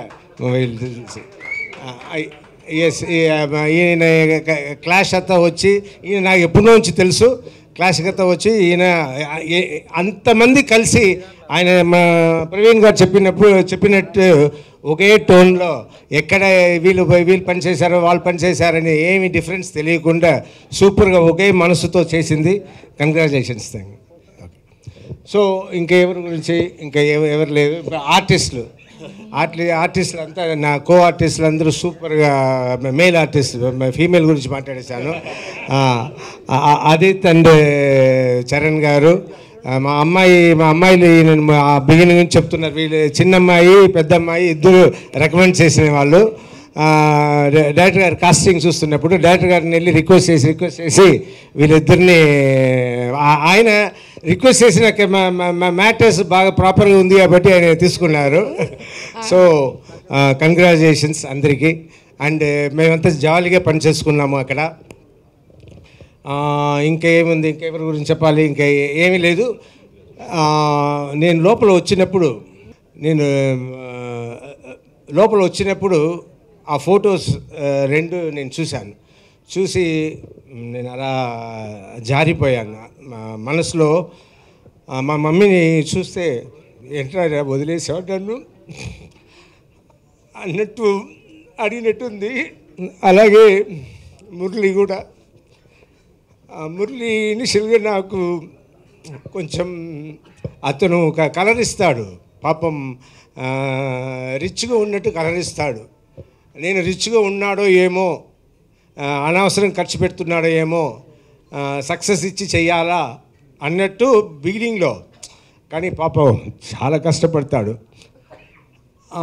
ఎస్ ఈయన క్లాష్ అంతా వచ్చి ఈయన నాకు ఎప్పటి నుంచి తెలుసు క్లాష్ అంతా వచ్చి ఈయన ఏ- అంతమంది కలిసి ఆయన మా ప్రవీణ్ గారు చెప్పినప్పుడు చెప్పినట్టు ఒకే టోన్లో ఎక్కడ వీళ్ళు వీళ్ళు పని చేశారో వాళ్ళు పని చేశారని ఏమి డిఫరెన్స్ తెలియకుండా సూపర్గా ఒకే మనసుతో చేసింది కంగ్రాచులేషన్స్ థ్యాంక్ సో ఇంకెవరి గురించి ఇంకా ఎవ- ఎవరు లేదు ఇప్పుడు ఆర్టిస్టులు ఆర్టి ఆర్టిస్టులు అంతా నా కో ఆర్టిస్టులు అందరూ సూపర్గా మేల్ ఆర్టిస్ట్ ఫీమేల్ గురించి మాట్లాడేశాను ఆ, ఆ- ఆదిత్ అండ్ చరణ్ గారు ఆ, మా అమ్మాయి మా అమ్మాయిలు నేను బిగినింగ్ నుంచి చెప్తున్నారు వీళ్ళు చిన్న అమ్మాయి పెద్ద అమ్మాయి ఇద్దరు రికమెండ్ చేసిన వాళ్ళు ఆ, డై- డైరెక్టర్ గారు కాస్టింగ్ చూస్తున్నప్పుడు డైరెక్టర్ గారిని వెళ్ళి రిక్వెస్ట్ చేసి రిక్వెస్ట్ చేసి వీళ్ళిద్దరిని ఆ- ఆయన రిక్వెస్ట్ చేసిన మ్యాటర్స్ బాగా ప్రాపర్గా ఉంది కాబట్టి ఆయన తీసుకున్నారు సో కంగ్రాచులేషన్స్ అందరికీ అండ్ మేమంతా జాలీగా పని చేసుకున్నాము అక్కడ ఆ, ఇంకా ఏముంది ఇంకా ఎవరి గురించి చెప్పాలి ఇంకా ఏ- ఏమీ లేదు ఆ, నేను లోపల వచ్చినప్పుడు నేను ఆ, లోపల వచ్చినప్పుడు ఆ ఫొటోస్ ఆ, రెండు నేను చూశాను చూసి నేను అలా జారిపోయాను మా మనసులో ఆ, మా మమ్మీని చూస్తే ఏంట్రా వదిలేసావు నన్ను అన్నట్టు అడిగినట్టుంది అలాగే మురళి కూడా ఆ మురళి ఇనిషియల్గా నాకు కొంచెం అతను ఒక కలర్ ఇస్తాడు పాపం ఆ, రిచ్గా ఉన్నట్టు కలర్ ఇస్తాడు నేను రిచ్గా ఉన్నాడో ఏమో ఆ, అనవసరం ఖర్చు పెడుతున్నాడో ఏమో సక్సెస్ ఇచ్చి చెయ్యాలా అన్నట్టు బిగినింగ్లో కానీ పాపం చాలా కష్టపడతాడు ఆ,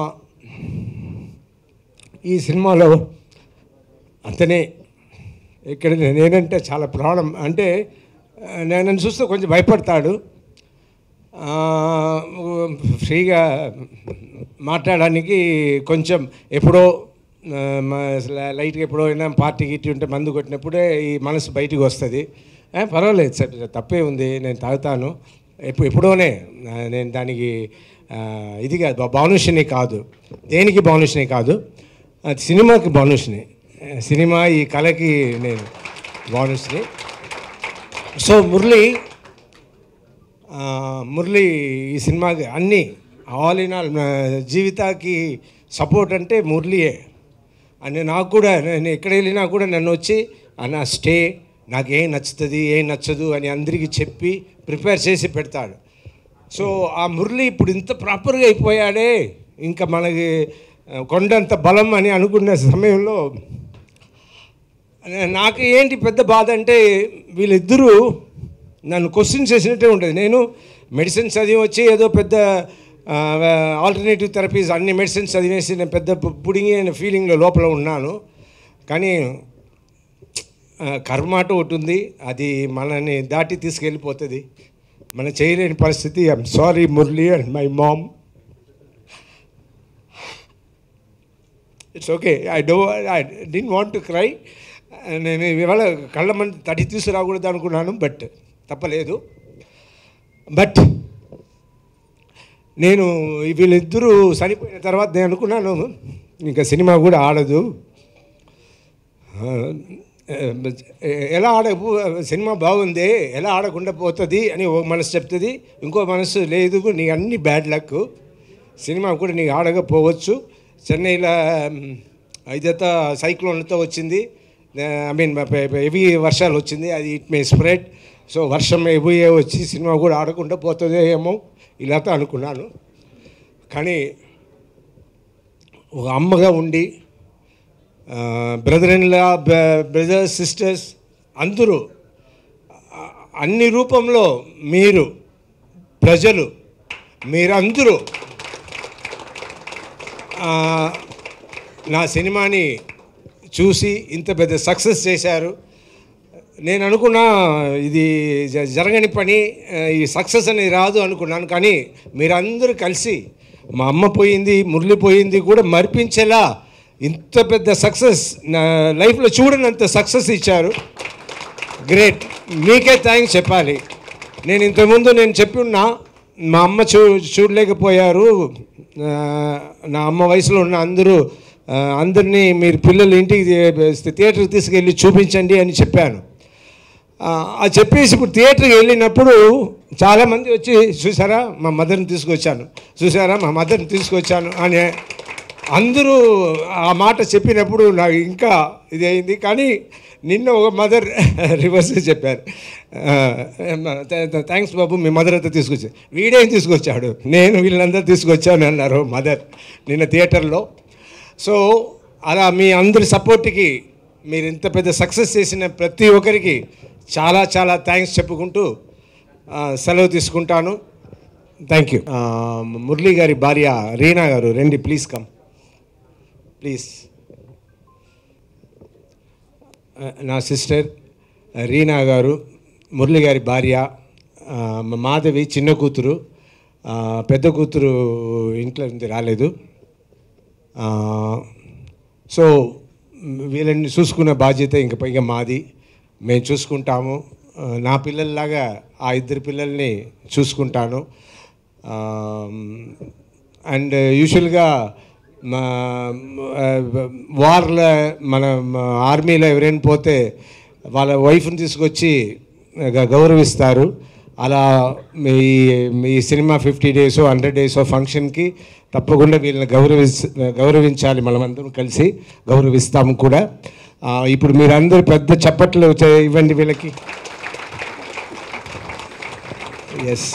ఈ సినిమాలో అతనే ఇక్కడ నేనంటే చాలా ప్రాబ్లం అంటే ఆ, నేను చూస్తే కొంచెం భయపడతాడు ఆ, ఫ్రీగా మాట్లాడడానికి కొంచెం ఎప్పుడో ఆ, మా లైట్గా ఎప్పుడో అయినా పార్టీ గిట్టి ఉంటే మందు కొట్టినప్పుడే ఈ మనసు బయటికి వస్తుంది ఆ, పర్వాలేదు సార్ తప్పే ఉంది నేను తాగుతాను ఎప్పుడు ఎప్పుడోనే ఆ, నేను దానికి ఆ, ఇది కాదు బా- బానుషిని కాదు దేనికి బానుషిని కాదు అది సినిమాకి బానుషిని ఆ, సినిమా ఈ కళకి నేను బానుషిని సో మురళి ఆ, మురళి ఈ సినిమాకి అన్నీ ఆల్ ఇన్ ఆల్ జీవితాకి సపోర్ట్ అంటే మురళియే అని నాకు కూడా నేను ఎక్కడ వెళ్ళినా కూడా నన్ను వచ్చి అన్న స్టే నాకు ఏం నచ్చుతుంది ఏం నచ్చదు అని అందరికీ చెప్పి ప్రిపేర్ చేసి పెడతాడు సో ఆ మురళి ఇప్పుడు ఇంత ప్రాపర్గా అయిపోయాడే ఇంకా మనకి ఆ, కొండంత బలం అని అనుకున్న సమయంలో నాకు ఏంటి పెద్ద బాధ అంటే వీళ్ళిద్దరూ నన్ను క్వశ్చన్ చేసినట్టే ఉంటుంది నేను మెడిసిన్ చదివి వచ్చి ఏదో పెద్ద ఆల్టర్నేటివ్ థెరపీస్ అన్ని మెడిసిన్స్ చదివేసి నేను పెద్ద పు- పుడింగి అనే ఫీలింగ్లో లోపల ఉన్నాను కానీ ఆ, కర్మ అటు ఒకటి ఉంది అది మనని దాటి తీసుకెళ్ళిపోతుంది మనం చేయలేని పరిస్థితి I'm sorry Murali and my mom it's okay I do I didn't want to cry నేను ఇవాళ కళ్ళ మంది తడి తీసుకురాకూడదు అనుకున్నాను బట్ తప్పలేదు బట్ నేను వీళ్ళిద్దరూ చనిపోయిన తర్వాత నేను అనుకున్నాను ఇంకా సినిమా కూడా ఆడదు ఆ, ఎలా ఆడ సినిమా బాగుంది ఎలా ఆడకుండా పోతుంది అని ఒక మనసు చెప్తుంది ఇంకో మనసు లేదు నీ అన్ని బ్యాడ్ లక్ సినిమా కూడా నీకు ఆడకపోవచ్చు చెన్నైలో ఇదంతా సైక్లోన్తో వచ్చింది ఐ మీన్ హెవీ వర్షాలు వచ్చింది అది ఇట్ మే స్ప్రెడ్ సో వర్షం ఎబోయే వచ్చి సినిమా కూడా ఆడకుండా పోతుందో ఏమో ఇలాతో అనుకున్నాను కానీ ఒక అమ్మగా ఉండి brother in law brothers sisters అందరూ ఆ, అన్ని రూపంలో మీరు ప్రజలు మీరందరూ ఆ, నా సినిమాని చూసి ఇంత పెద్ద సక్సెస్ చేశారు నేను అనుకున్నా ఇది జ- జరగని పని ఆ, ఈ సక్సెస్ అనేది రాదు అనుకున్నాను కానీ మీరందరూ కలిసి మా అమ్మ పోయింది మురళి పోయింది కూడా మరిపించేలా ఇంత పెద్ద సక్సెస్ నా లైఫ్లో చూడనంత సక్సెస్ ఇచ్చారు గ్రేట్ మీకే థ్యాంక్స్ చెప్పాలి నేను ఇంతకుముందు నేను చెప్పి ఉన్నా మా అమ్మ చూ చూడలేకపోయారు ఆ, నా అమ్మ వయసులో ఉన్న అందరూ ఆ, అందరినీ మీరు పిల్లలు ఇంటికి థియేటర్కి తీసుకెళ్ళి చూపించండి అని చెప్పాను ఆ, అది చెప్పేసి ఇప్పుడు థియేటర్కి వెళ్ళినప్పుడు చాలామంది వచ్చి చూసారా మా మదర్ని తీసుకొచ్చాను చూసారా మా మదర్ని తీసుకొచ్చాను అని అందరూ ఆ మాట చెప్పినప్పుడు నాకు ఇంకా ఇది అయింది కానీ నిన్న ఒక మదర్ రివర్స్ చెప్పారు థ్యాంక్స్ బాబు మీ మదర్ అయితే తీసుకొచ్చారు వీడేం తీసుకొచ్చాడు నేను వీళ్ళందరూ తీసుకొచ్చాను అన్నారు మదర్ నిన్న థియేటర్లో సో అలా మీ అందరి సపోర్ట్కి మీరు ఇంత పెద్ద సక్సెస్ చేసిన ప్రతి ఒక్కరికి చాలా చాలా థ్యాంక్స్ చెప్పుకుంటూ ఆ, సెలవు తీసుకుంటాను థ్యాంక్ యూ మురళీ గారి భార్య రీనా గారు రండి ప్లీజ్ కమ్ ప్లీజ్ నా సిస్టర్ రీనా గారు మురళి గారి భార్య ఆ, మా మాధవి చిన్న కూతురు ఆ, పెద్ద కూతురు ఇంట్లో నుంచి రాలేదు ఆ, సో వీళ్ళని చూసుకునే బాధ్యత ఇంక పైగా మాది మేము చూసుకుంటాము ఆ, నా పిల్లల్లాగా ఆ ఇద్దరు పిల్లల్ని చూసుకుంటాను అండ్ యూజువల్గా మా వార్లో మన ఆర్మీలో ఎవరైనా పోతే వాళ్ళ వైఫ్ని తీసుకొచ్చి గ- గౌరవిస్తారు అలా మీ మీ సినిమా ఫిఫ్టీ డేస్ హండ్రెడ్ డేస్ ఫంక్షన్కి తప్పకుండా వీళ్ళని గౌరవి గౌరవించాలి మనమందరం కలిసి గౌరవిస్తాము కూడా ఆ, ఇప్పుడు మీరందరూ పెద్ద చప్పట్లు చే- ఇవ్వండి వీళ్ళకి ఎస్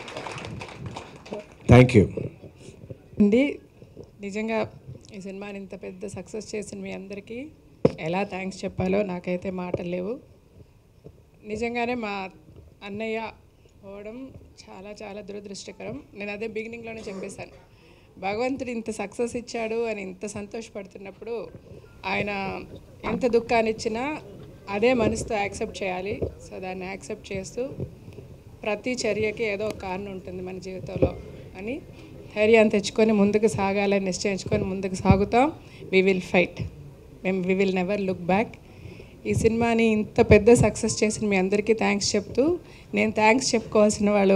థ్యాంక్ యూ అండి నిజంగా ఈ సినిమాని ఇంత పెద్ద సక్సెస్ చేసిన మీ అందరికీ ఎలా థ్యాంక్స్ చెప్పాలో నాకైతే మాటలు లేవు నిజంగానే మా అన్నయ్య పోవడం చాలా చాలా దురదృష్టకరం నేను అదే బిగినింగ్లోనే చెప్పేశాను భగవంతుడు ఇంత సక్సెస్ ఇచ్చాడు అని ఇంత సంతోషపడుతున్నప్పుడు ఆయన ఎంత దుఃఖాన్ని ఇచ్చినా అదే మనసుతో యాక్సెప్ట్ చేయాలి సో దాన్ని యాక్సెప్ట్ చేస్తూ ప్రతి చర్యకి ఏదో ఒక కారణం ఉంటుంది మన జీవితంలో అని ధైర్యాన్ని తెచ్చుకొని ముందుకు సాగాలని నిశ్చయించుకొని ముందుకు సాగుతాం వి విల్ ఫైట్ మేము we will never look back ఈ సినిమాని ఇంత పెద్ద సక్సెస్ చేసిన మీ అందరికీ థ్యాంక్స్ చెప్తూ నేను థ్యాంక్స్ చెప్పుకోవాల్సిన వాళ్ళు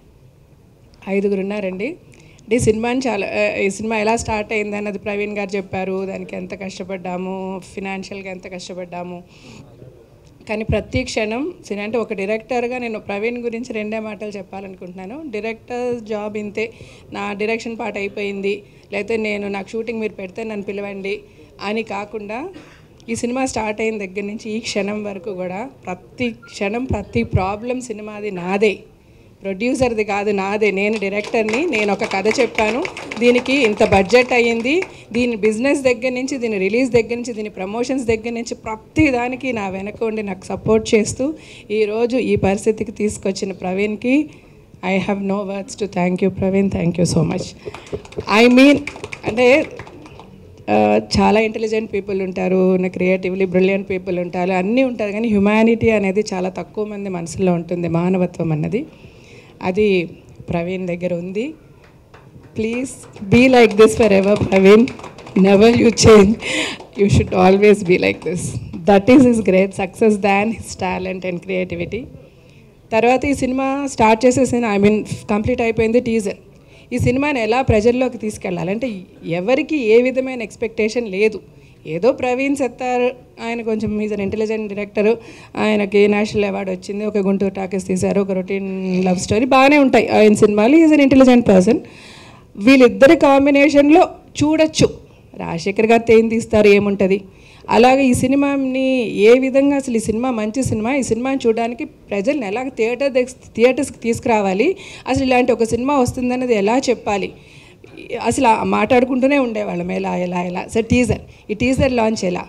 ఐదుగురు ఉన్నారండి అంటే ఈ సినిమాని చాలా ఆ, ఈ సినిమా ఎలా స్టార్ట్ అయింది అన్నది ప్రవీణ్ గారు చెప్పారు దానికి ఎంత కష్టపడ్డాము ఫినాన్షియల్గా ఎంత కష్టపడ్డాము కానీ ప్రతి క్షణం సినిమా అంటే ఒక డైరెక్టర్గా నేను ప్రవీణ్ గురించి రెండే మాటలు చెప్పాలనుకుంటున్నాను డైరెక్టర్ జాబ్ ఇంతే నా డైరెక్షన్ పార్ట్ అయిపోయింది లేకపోతే నేను నాకు షూటింగ్ మీరు పెడితే నన్ను పిలవండి అని కాకుండా ఈ సినిమా స్టార్ట్ అయిన దగ్గర నుంచి ఈ క్షణం వరకు కూడా ప్రతి క్షణం ప్రతి ప్రాబ్లం సినిమాది నాదే ప్రొడ్యూసర్ది కాదు నాదే నేను డైరెక్టర్ని నేను ఒక కథ చెప్పాను దీనికి ఇంత బడ్జెట్ అయ్యింది దీని బిజినెస్ దగ్గర నుంచి దీని రిలీజ్ దగ్గర నుంచి దీని ప్రమోషన్స్ దగ్గర నుంచి ప్రతి దానికి నా వెనక ఉండి నాకు సపోర్ట్ చేస్తూ ఈరోజు ఈ పరిస్థితికి తీసుకొచ్చిన ప్రవీణ్కి I have no words to thank you Praveen thank you so much I mean అంటే ఆ, చాలా ఇంటెలిజెంట్ పీపుల్ ఉంటారు క్రియేటివ్లీ బ్రిలియంట్ పీపుల్ ఉంటారు అన్నీ ఉంటారు కానీ హ్యుమానిటీ అనేది చాలా తక్కువ మంది మనసులో ఉంటుంది మానవత్వం అన్నది అది ప్రవీణ్ దగ్గర ఉంది please be like this forever Praveen never you change you should always be like this that is his great success than his talent and creativity తర్వాత ఈ సినిమా స్టార్ట్ చేసేసిన ఐ మీన్ కంప్లీట్ అయిపోయింది టీజర్ ఈ సినిమాని ఎలా ప్రజల్లోకి తీసుకెళ్ళాలి అంటే ఎవరికి ఏ విధమైన ఎక్స్పెక్టేషన్ లేదు ఏదో ప్రవీణ్ సత్తార్ ఆయన కొంచెం ఈజ్ అన్ ఇంటెలిజెంట్ డైరెక్టర్ ఆయనకి నేషనల్ అవార్డు వచ్చింది ఒక గుంటూరు టాకీస్ తీశారు ఒక రొటీన్ లవ్ స్టోరీ బాగానే ఉంటాయి ఆయన సినిమాలు ఈజ్ అన్ ఇంటెలిజెంట్ పర్సన్ వీళ్ళిద్దరి కాంబినేషన్లో చూడొచ్చు రాజశేఖర్ గారితో ఏం తీస్తారు ఏముంటుంది అలాగే ఈ సినిమాని ఏ విధంగా అసలు ఈ సినిమా మంచి సినిమా ఈ సినిమాని చూడడానికి ప్రజల్ని ఎలా థియేటర్ థియేటర్స్కి తీసుకురావాలి అసలు ఇలాంటి ఒక సినిమా వస్తుందన్నది ఎలా చెప్పాలి అసలు ఆ మాట్లాడుకుంటూనే ఉండేవాళ్ళం ఎలా ఎలా ఎలా సార్ టీజర్ ఈ టీజర్ లాంచ్ ఎలా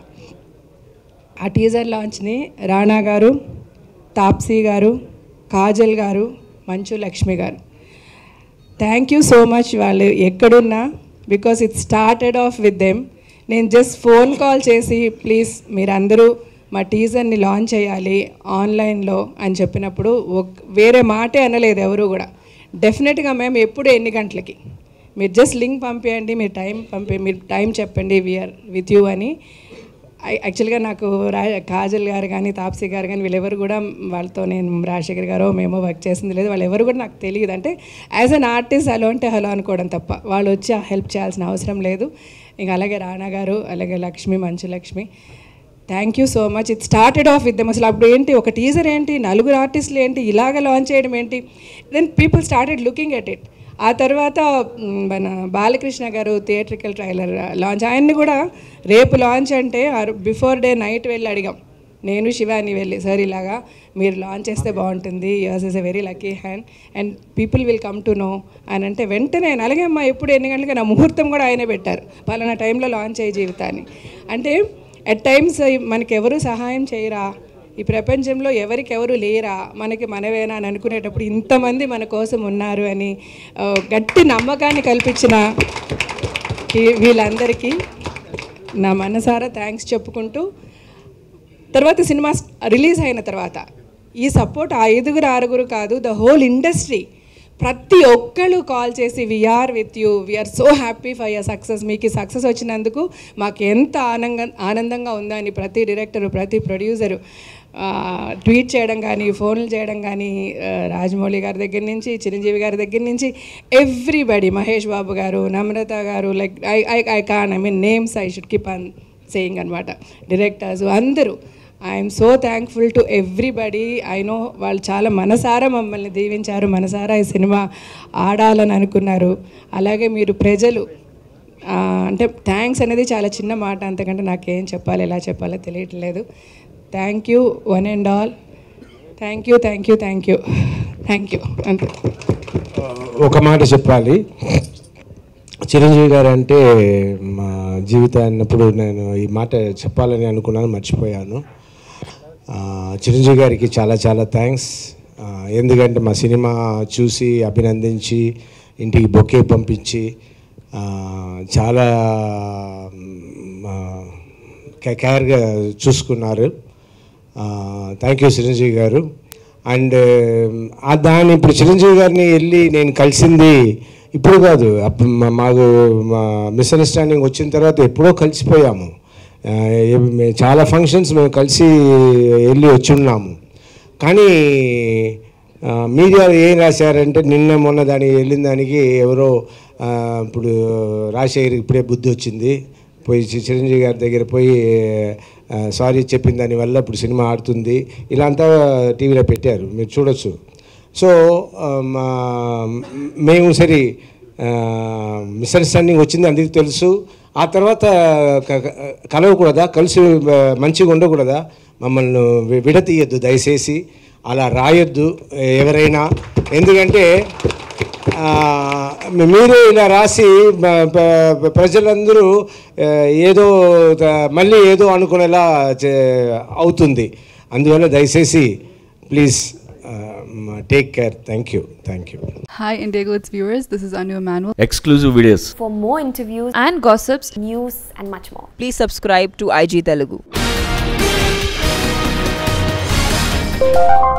ఆ టీజర్ లాంచ్ని రాణా గారు తాప్సీ గారు కాజల్ గారు మంచు లక్ష్మి గారు థ్యాంక్ యూ సో మచ్ వాళ్ళు ఎక్కడున్నా because it started off with them నేను జస్ట్ ఫోన్ కాల్ చేసి ప్లీజ్ మీరందరూ మా టీజర్ని లాంచ్ చేయాలి ఆన్లైన్లో అని చెప్పినప్పుడు ఒక్- వేరే మాటే అనలేదు ఎవరు కూడా డెఫినెట్గా మేము ఎప్పుడు ఎన్ని గంటలకి మీరు జస్ట్ లింక్ పంపించండి మీరు టైం పంపి మీరు టైం చెప్పండి వీఆర్ విత్ యూ అని యాక్చువల్గా నాకు రా కాజల్ గారు కానీ తాప్సీ గారు కానీ వీళ్ళెవరు కూడా వాళ్ళతో నేను రాజశేఖర్ గారో మేము వర్క్ చేసింది లేదు వాళ్ళు ఎవరు కూడా నాకు తెలియదు అంటే యాజ్ అన్ ఆర్టిస్ట్ హలో అంటే హలో అనుకోవడం తప్ప వాళ్ళు వచ్చి హెల్ప్ చేయాల్సిన అవసరం లేదు ఇంకా అలాగే రాణా గారు అలాగే Lakshmi Manchu Lakshmi thank you so much it started off with them అసలు అప్పుడు ఏంటి ఒక టీజర్ ఏంటి నలుగురు ఆర్టిస్టులు ఏంటి ఇలాగ లాంచ్ చేయడం ఏంటి then people started looking at it ఆ తర్వాత మ్, మన బాలకృష్ణ గారు థియేట్రికల్ ట్రైలర్ లాంచ్ ఆయన్ని కూడా రేపు లాంచ్ అంటే బిఫోర్ డే నైట్ వెళ్ళి అడిగాం నేను శివాని వెళ్ళి సార్ ఇలాగా మీరు లాంచ్ చేస్తే బాగుంటుంది yours is a very lucky hand and people will come to know అని అంటే వెంటనే అలాగే అమ్మా ఎప్పుడు ఎన్ని గంటలకి నా ముహూర్తం కూడా ఆయనే పెట్టారు పలానా టైంలో లాంచ్ అయ్యే జీవితాన్ని అంటే అట్ టైమ్స్ మనకి ఎవరు సహాయం చేయరా ఈ ప్రపంచంలో ఎవరికి ఎవరు లేరా మనకి మనవేనా అని అనుకునేటప్పుడు ఇంతమంది మన కోసం ఉన్నారు అని ఆ, గట్టి నమ్మకాన్ని కల్పించిన ఈ- వీళ్ళందరికీ నా మనసారా థ్యాంక్స్ చెప్పుకుంటూ తర్వాత సినిమా రిలీజ్ అయిన తర్వాత ఈ సపోర్ట్ ఆ ఐదుగురు ఆరుగురు కాదు ద హోల్ ఇండస్ట్రీ ప్రతి ఒక్కళ్ళు కాల్ చేసి we're with you we're so happy for your success మీకు ఈ సక్సెస్ వచ్చినందుకు మాకు ఎంత ఆనందంగా ఆనందంగా ఉందో అని ప్రతి డైరెక్టరు ప్రతి ప్రొడ్యూసరు ట్వీట్ చేయడం కానీ ఫోన్లు చేయడం కానీ ఆ, రాజమౌళి గారి దగ్గర నుంచి చిరంజీవి గారి దగ్గర నుంచి ఎవ్రీబడి మహేష్ బాబు గారు నమ్రత గారు like I I I can I mean names I should keep on saying అనమాట డైరెక్టర్స్ అందరూ I'm so thankful to everybody I know వాళ్ళు చాలా మనసారా మమ్మల్ని దీవించారు మనసారా ఈ సినిమా ఆడాలని అనుకున్నారు అలాగే మీరు ప్రజలు ఆ, అంటే థ్యాంక్స్ అనేది చాలా చిన్న మాట అంతకంటే నాకేం చెప్పాలి ఎలా చెప్పాలో తెలియట్లేదు thank you one and all thank you thank you thank you thank you అంతే ఒక మాట చెప్పాలి చిరంజీవి గారు అంటే మా జీవితాన్నప్పుడు నేను ఈ మాట చెప్పాలని అనుకున్నాను మర్చిపోయాను ఆ, చిరంజీవి గారికి చాలా చాలా థ్యాంక్స్ ఎందుకంటే మా సినిమా చూసి అభినందించి ఇంటికి బొకే పంపించి ఆ, చాలా మ్, ఆ, కే- కేర్గా చూసుకున్నారు థ్యాంక్ యూ చిరంజీవి గారు అండ్ ఆ దాన్ని ఇప్పుడు చిరంజీవి గారిని వెళ్ళి నేను కలిసింది ఇప్పుడు కాదు అప్పుడు మా- మాకు మా మిస్అండర్స్టాండింగ్ వచ్చిన తర్వాత ఎప్పుడో కలిసిపోయాము ఆ, ఏ- మే- చాలా ఫంక్షన్స్ మేము కలిసి వెళ్ళి వచ్చి ఉన్నాము కానీ ఆ, మీడియాలో ఏం రాశారంటే నిన్న మొన్న దానికి వెళ్ళిన దానికి ఎవరో ఆ, ఇప్పుడు రాజశేఖర్ ఇప్పుడే బుద్ధి వచ్చింది పోయి చి- చిరంజీవి గారి దగ్గర పోయి సారీ చెప్పిన దానివల్ల ఇప్పుడు సినిమా ఆడుతుంది ఇలా అంతా టీవీలో పెట్టారు మీరు చూడొచ్చు సో ఆ, మా మేము సరే మిస్అండర్స్టాండింగ్ వచ్చింది అందరికీ తెలుసు ఆ తర్వాత క- క- కలవకూడదా కలిసి ఆ, మంచిగా ఉండకూడదా మమ్మల్ని వి- విడతీయద్దు దయచేసి అలా రాయొద్దు ఎవరైనా ఎందుకంటే ఆ, మీరు ఇలా రాసి ప- ప- ప్రజలందరూ ఆ, ఏదో త- మళ్ళీ ఏదో అనుకునేలా చే- అవుతుంది అందువల్ల దయచేసి please take care thank you thank you Hi, Indigo It's viewers. This is Anu Emanuel. exclusive videos. For more interviews and gossips, news, and much more. Please subscribe to IG Telugu.